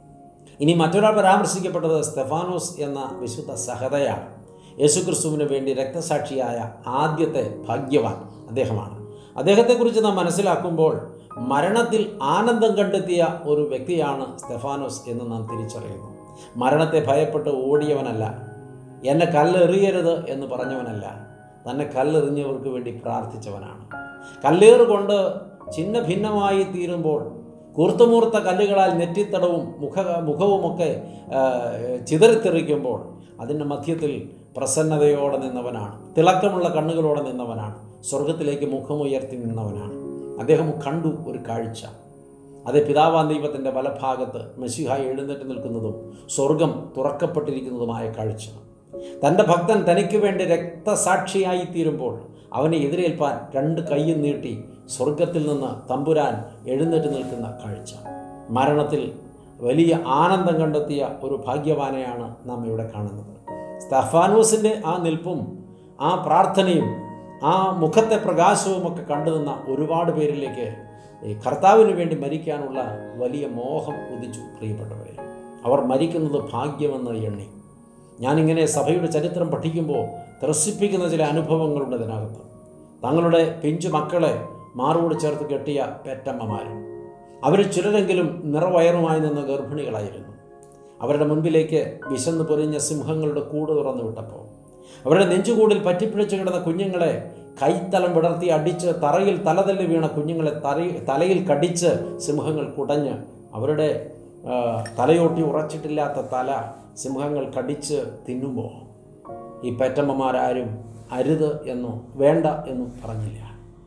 ഇനി മറ്റൊരാൾ പരാമർശിക്കപ്പെട്ടത് സ്തെഫാനോസ് എന്ന വിശുദ്ധ സഹതയാണ് യേശുക്രിസ്തുവിന് വേണ്ടി രക്തസാക്ഷിയായ ആദ്യത്തെ ഭാഗ്യവാൻ അദ്ദേഹമാണ് അദ്ദേഹത്തെക്കുറിച്ച് നാം മനസ്സിലാക്കുമ്പോൾ മരണത്തിൽ ആനന്ദം കണ്ടെത്തിയ ഒരു വ്യക്തിയാണ് സ്തെഫാനോസ് എന്ന് നാം തിരിച്ചറിയുന്നു മരണത്തെ ഭയപ്പെട്ട് ഓടിയവനല്ല എന്നെ കല്ലെറിയരുത് എന്ന് പറഞ്ഞവനല്ല തന്നെ കല്ലെറിഞ്ഞവർക്ക് വേണ്ടി പ്രാർത്ഥിച്ചവനാണ് കല്ലേറ് കൊണ്ട് ചിന്ന ഭിന്നമായി തീരുമ്പോൾ കൂർത്തുമൂർത്ത കല്ലുകളാൽ നെറ്റിത്തടവും മുഖ മുഖവുമൊക്കെ ആ, ചിതറിത്തെറിക്കുമ്പോൾ അതിൻ്റെ മധ്യത്തിൽ പ്രസന്നതയോടെ നിന്നവനാണ് തിളക്കമുള്ള കണ്ണുകളോടെ നിന്നവനാണ് സ്വർഗത്തിലേക്ക് മുഖമുയർത്തി നിന്നവനാണ് അദ്ദേഹം കണ്ടു ഒരു കാഴ്ച അത് പിതാവാൻ ദൈവത്തിൻ്റെ വലഭാഗത്ത് മെസ്സിഹ എഴുന്നേറ്റ് നിൽക്കുന്നതും സ്വർഗം തുറക്കപ്പെട്ടിരിക്കുന്നതുമായ കാഴ്ച തൻ്റെ ഭക്തൻ തനിക്ക് വേണ്ടി രക്തസാക്ഷിയായി തീരുമ്പോൾ അവനെ എതിരേൽപ്പാൻ രണ്ട് കൈയും നീട്ടി സ്വർഗത്തിൽ നിന്ന് തമ്പുരാൻ എഴുന്നേറ്റ് നിൽക്കുന്ന കാഴ്ച മരണത്തിൽ വലിയ ആനന്ദം കണ്ടെത്തിയ ഒരു ഭാഗ്യവാനെയാണ് നാം ഇവിടെ കാണുന്നത് സ്തഫാനോസിൻ്റെ ആ നിൽപ്പും ആ പ്രാർത്ഥനയും ആ മുഖത്തെ പ്രകാശവും ഒക്കെ കണ്ടു നിന്ന ഒരുപാട് പേരിലേക്ക് ഈ കർത്താവിന് വേണ്ടി മരിക്കാനുള്ള വലിയ മോഹം ഉദിച്ചു പ്രിയപ്പെട്ടവരെ അവർ മരിക്കുന്നത് ഭാഗ്യമെന്ന് എണ്ണി ഞാനിങ്ങനെ സഭയുടെ ചരിത്രം പഠിക്കുമ്പോൾ ത്രസിപ്പിക്കുന്ന ചില അനുഭവങ്ങളുണ്ട് ഇതിനകത്ത് തങ്ങളുടെ പിഞ്ചു മക്കളെ മാറോട് ചേർത്ത് കെട്ടിയ പെറ്റമ്മമാരും അവർ ചിലരെങ്കിലും നിറവയറുമായി നിന്ന ഗർഭിണികളായിരുന്നു അവരുടെ മുൻപിലേക്ക് വിശന്ന് പൊരിഞ്ഞ സിംഹങ്ങളുടെ കൂട് തുറന്നു വിട്ടപ്പോൾ അവരുടെ നെഞ്ചുകൂടിൽ പറ്റിപ്പിടിച്ച് കിടന്ന കുഞ്ഞുങ്ങളെ കൈത്തലം വിടർത്തി അടിച്ച് തറയിൽ തലതല്ലി വീണ കുഞ്ഞുങ്ങളെ തറ തലയിൽ കടിച്ച് സിംഹങ്ങൾ കുടഞ്ഞ് അവരുടെ ആ, തലയോട്ടി ഉറച്ചിട്ടില്ലാത്ത തല സിംഹങ്ങൾ കടിച്ച് തിന്നുമ്പോൾ ഈ പെറ്റമ്മമാരാരും അരുത് എന്നോ വേണ്ട എന്നും പറഞ്ഞില്ല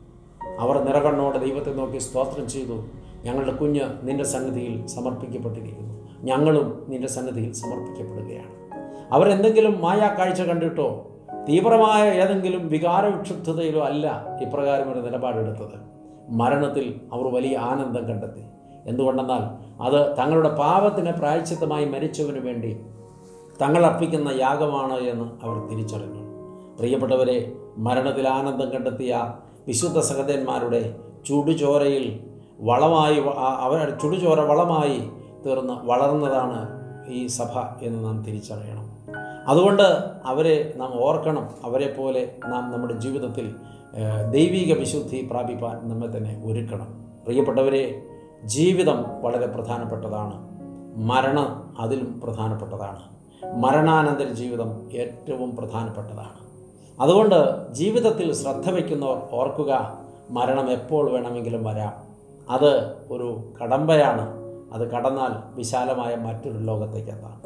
അവർ നിറകണ്ണോടെ ദൈവത്തെ നോക്കി സ്തോത്രം ചെയ്തു ഞങ്ങളുടെ കുഞ്ഞ് നിന്റെ സന്നിധിയിൽ സമർപ്പിക്കപ്പെട്ടിരിക്കുന്നു ഞങ്ങളും നിന്റെ സന്നിധിയിൽ സമർപ്പിക്കപ്പെടുകയാണ് അവരെന്തെങ്കിലും മായാ കാഴ്ച കണ്ടിട്ടോ തീവ്രമായ ഏതെങ്കിലും വികാരവിക്ഷുബ്ധതയിലോ അല്ല ഇപ്രകാരം ഒരു നിലപാടെടുത്തത് മരണത്തിൽ അവർ വലിയ ആനന്ദം കണ്ടെത്തി എന്തുകൊണ്ടെന്നാൽ അത് തങ്ങളുടെ പാപത്തിന് പ്രായച്ചിത്തമായി മരിച്ചവന് വേണ്ടി തങ്ങൾ അർപ്പിക്കുന്ന യാഗമാണ് എന്ന് അവർ തിരിച്ചറിഞ്ഞു പ്രിയപ്പെട്ടവരെ മരണത്തിൽ ആനന്ദം കണ്ടെത്തിയ വിശുദ്ധ സഹതന്മാരുടെ ചുടുചോരയിൽ വളമായി വ- ആ- അവർ ചുടുചോര വളമായി തീർന്ന് വളർന്നതാണ് ഈ സഭ എന്ന് നാം തിരിച്ചറിയണം അതുകൊണ്ട് അവരെ നാം ഓർക്കണം അവരെ പോലെ നാം നമ്മുടെ ജീവിതത്തിൽ ഏഹ്, ദൈവിക വിശുദ്ധി പ്രാപിപ്പാൻ നമ്മെ തന്നെ ഒരുക്കണം പ്രിയപ്പെട്ടവരെ ജീവിതം വളരെ പ്രധാനപ്പെട്ടതാണ് മരണം അതിലും പ്രധാനപ്പെട്ടതാണ് മരണാനന്തര ജീവിതം ഏറ്റവും പ്രധാനപ്പെട്ടതാണ് അതുകൊണ്ട് ജീവിതത്തിൽ ശ്രദ്ധ വയ്ക്കുന്നവർ ഓർക്കുക മരണം എപ്പോൾ വേണമെങ്കിലും വരാം അത് ഒരു കടമ്പയാണ് അത് കടന്നാൽ വിശാലമായ മറ്റൊരു ലോകത്തേക്ക് എത്താം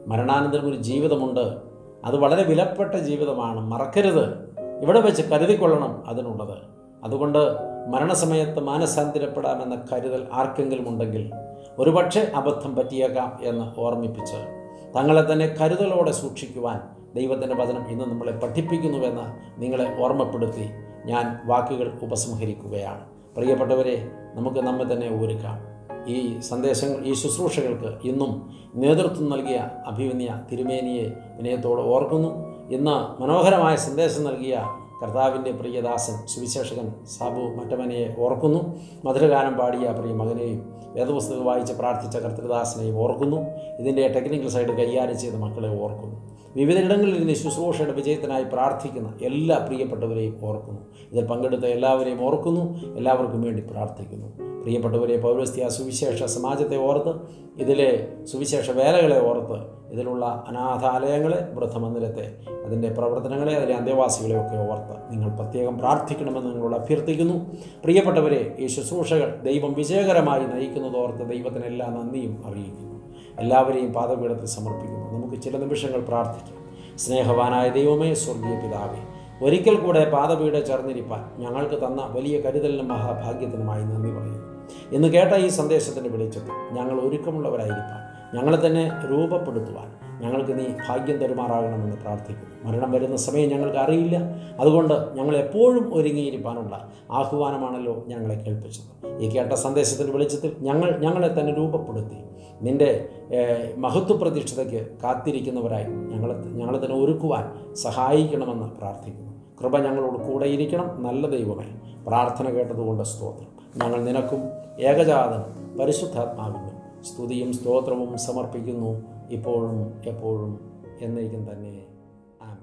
മരണാനന്തരം ഒരു ജീവിതമുണ്ട് അത് വളരെ വിലപ്പെട്ട ജീവിതമാണ് മറക്കരുത് ഇവിടെ വെച്ച് കരുതിക്കൊള്ളണം അതിനുള്ളത് അതുകൊണ്ട് മരണസമയത്ത് മാനസാന്തരപ്പെടാമെന്ന കരുതൽ ആർക്കെങ്കിലും ഉണ്ടെങ്കിൽ ഒരുപക്ഷെ അബദ്ധം പറ്റിയേക്കാം എന്ന് ഓർമ്മിപ്പിച്ച് തങ്ങളെ തന്നെ കരുതലോടെ സൂക്ഷിക്കുവാൻ ദൈവത്തിൻ്റെ വചനം ഇന്ന് നമ്മളെ പഠിപ്പിക്കുന്നുവെന്ന് നിങ്ങളെ ഓർമ്മപ്പെടുത്തി ഞാൻ വാക്കുകൾ ഉപസംഹരിക്കുകയാണ് പ്രിയപ്പെട്ടവരെ നമുക്ക് നമ്മെ തന്നെ ഒരുക്കാം ഈ സന്ദേശങ്ങൾ ഈ ശുശ്രൂഷകൾക്ക് ഇന്നും നേതൃത്വം നൽകിയ അഭിമന്യ തിരുമേനിയെ വിനയത്തോടെ ഓർക്കുന്നു ഇന്ന് മനോഹരമായ സന്ദേശം നൽകിയ കർത്താവിൻ്റെ പ്രിയദാസൻ സുവിശേഷകൻ സാബു മറ്റവനെയെ ഓർക്കുന്നു മധുരഗാനം പാടിയ പ്രിയ മകനെയും വേദപുസ്തകം വായിച്ച് പ്രാർത്ഥിച്ച കർത്തൃദാസനെയും ഓർക്കുന്നു ഇതിൻ്റെ ടെക്നിക്കൽ സൈഡ് കൈകാര്യം ചെയ്ത മക്കളെ ഓർക്കുന്നു വിവിധയിടങ്ങളിൽ ഇരുന്ന് ശുശ്രൂഷയുടെ വിജയത്തിനായി പ്രാർത്ഥിക്കുന്ന എല്ലാ പ്രിയപ്പെട്ടവരെയും ഓർക്കുന്നു ഇതിൽ പങ്കെടുത്ത എല്ലാവരെയും ഓർക്കുന്നു എല്ലാവർക്കും വേണ്ടി പ്രാർത്ഥിക്കുന്നു പ്രിയപ്പെട്ടവരെ പൗരസ്ത്യ സുവിശേഷ സമാജത്തെ ഓർത്ത് ഇതിലെ സുവിശേഷ വേലകളെ ഓർത്ത് ഇതിലുള്ള അനാഥാലയങ്ങളെ വൃദ്ധമന്ദിരത്തെ അതിൻ്റെ പ്രവർത്തനങ്ങളെ അതിലെ അന്തേവാസികളെയൊക്കെ ഓർത്ത് നിങ്ങൾ പ്രത്യേകം പ്രാർത്ഥിക്കണമെന്ന് നിങ്ങളോട് അഭ്യർത്ഥിക്കുന്നു പ്രിയപ്പെട്ടവരെ ഈ ശുശ്രൂഷകൾ ദൈവം വിജയകരമായി നയിക്കുന്നതോർത്ത് ദൈവത്തിന് എല്ലാ നന്ദിയും അറിയിക്കുന്നു എല്ലാവരെയും പാദപീഠത്തിൽ സമർപ്പിക്കുന്നു നമുക്ക് ചില നിമിഷങ്ങൾ പ്രാർത്ഥിക്കാം സ്നേഹവാനായ ദൈവമേ സ്വർഗീയ പിതാവേ ഒരിക്കൽ കൂടെ പാദപീഠ ചേർന്നിരിപ്പാൻ ഞങ്ങൾക്ക് തന്ന വലിയ കരുതലിനും മഹാഭാഗ്യത്തിനുമായി നന്ദി പറയുന്നു ഇന്ന് കേട്ട ഈ സന്ദേശത്തിൻ്റെ വെളിച്ചത്തിൽ ഞങ്ങൾ ഒരുക്കമുള്ളവരായിരിക്കാൻ ഞങ്ങളെ തന്നെ രൂപപ്പെടുത്തുവാൻ ഞങ്ങൾക്ക് നീ ഭാഗ്യം തരുമാറാകണമെന്ന് പ്രാർത്ഥിക്കുന്നു മരണം വരുന്ന സമയം ഞങ്ങൾക്ക് അറിയില്ല അതുകൊണ്ട് ഞങ്ങൾ എപ്പോഴും ഒരുങ്ങിയിരിക്കാനുള്ള ആഹ്വാനമാണല്ലോ ഞങ്ങളെ കേൾപ്പിച്ചത് ഈ കേട്ട സന്ദേശത്തിൻ്റെ വെളിച്ചത്തിൽ ഞങ്ങൾ ഞങ്ങളെ തന്നെ രൂപപ്പെടുത്തി നിൻ്റെ ഏഹ്, മഹത്വ പ്രതീക്ഷതയ്ക്ക് കാത്തിരിക്കുന്നവരായി ഞങ്ങളെ ഞങ്ങളെ തന്നെ ഒരുക്കുവാൻ സഹായിക്കണമെന്ന് പ്രാർത്ഥിക്കുന്നു കൃപ ഞങ്ങളോട് കൂടെ ഇരിക്കണം നല്ല ദൈവമേ പ്രാർത്ഥന കേട്ടതുകൊണ്ട് സ്തോത്രം ഞങ്ങൾ നിനക്കും ഏകജാതനും പരിശുദ്ധാത്മാവിനും സ്തുതിയും സ്തോത്രവും സമർപ്പിക്കുന്നു ഇപ്പോഴും എപ്പോഴും എന്നേക്കും തന്നെ ആമേ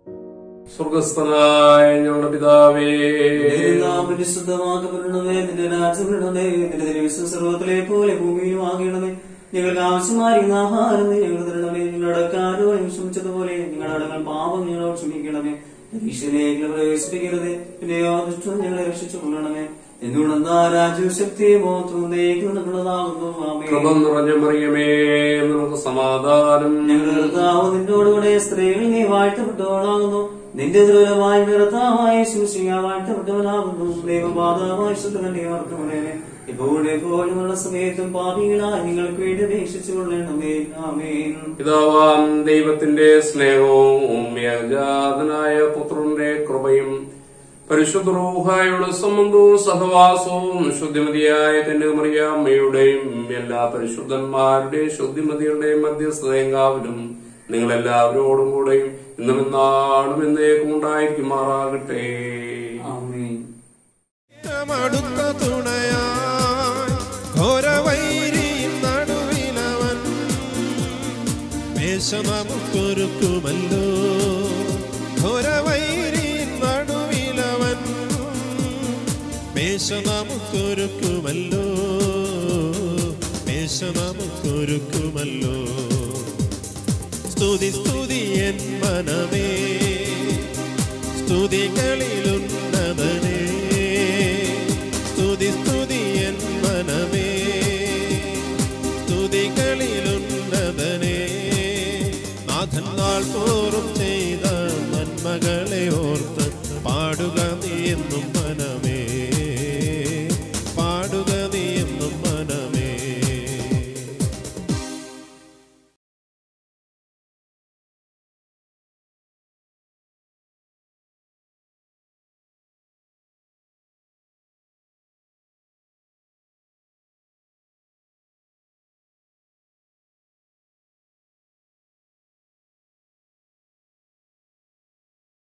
സ്വർഗസ്ഥനായ ഞങ്ങളുടെ പിതാവേ നാം പരിശുദ്ധമാക്കപ്പെടണമേ നിന്റെ രാജ്യം വരണമേ നിന്റെ തിരുവിശ്വം സർവത്തിലെ പോലെ ഭൂമിയിലും ആകണമേ ഞങ്ങൾക്ക് ആവശ്യമായിരുന്ന ആഹാരം നീ ഞങ്ങൾ തരണമേ ഞങ്ങളുടെ കാരോളം ക്ഷമിച്ചതുപോലെ ഞങ്ങളുടെ അടങ്ങൾ പാപം ഞങ്ങളോട് ക്ഷമിക്കണമേ പരീക്ഷയിലേക്ക് പ്രവേശിപ്പിക്കരുത് പിന്നെ ദുഷ്ടം ഞങ്ങളെ രക്ഷിച്ചു കൊള്ളണമേ എന്തുകൊണ്ടെന്നാ രാജ്യവും ശക്തിയും മോത്രവും ദൈവമുള്ളതാകുന്നു ആമേ കൃപം നിറഞ്ഞ മറിയമേ നമുക്ക് സമാധാനം ഞങ്ങളുടെ കർത്താവ് നിന്നോടുകൂടെ സ്ത്രീകൾ നീ വാഴ്ത്തപ്പെട്ടവളാകുന്നു നിന്റെ ദുരമായ കർത്താവായ ശുശ്രീയ വാഴ്ത്തപ്പെട്ടവനാകുന്നു ദൈവപാതാവായ ശുദ്ധകന്യവർക്കുമേ ഇപ്പോഴും എപ്പോഴുമുള്ള സമയത്തും പാപികളായി നിങ്ങൾക്ക് വേണ്ടി അപേക്ഷിച്ചു കൊള്ളണമേ ആമേൻ പിതാവാം ദൈവത്തിന്റെ സ്നേഹവും ഏകജാതനായ പുത്രന്റെ കൃപയും പരിശുദ്ധ റൂഹായുള്ള സംബന്ധവും സഹവാസവും ശുദ്ധിമതിയായ തന്റെ മറിയാമ്മയുടെയും എല്ലാ പരിശുദ്ധന്മാരുടെയും ശുദ്ധിമതിയുടെയും മധ്യസ്ഥതയെങ്കാവിലും നിങ്ങളെല്ലാവരോടും കൂടെയും ഇന്നും എന്നാളും എന്നേക്കും ഉണ്ടായിരിക്കുമാറാകട്ടെ ആമേൻ അടുത്ത തുണയായി ഘോരവൈരിയും നടുവിലവൻ മേശ നമുക്കൊരുക്കുമല്ലോ ഘോരവൈരിയും നടുവിലവൻ മേശ നമുക്കൊരുക്കുമല്ലോ മേശ നമുക്കൊരുക്കുമല്ലോ സ്തുതി സ്തുതി എൻ മനമേ സ്തുതികളിലുന്നതനേ സ്തുതി സ്തുതി എൻ മനമേ സ്തുതികളിലുന്നതനേ നാഥൻ നാൾ തോ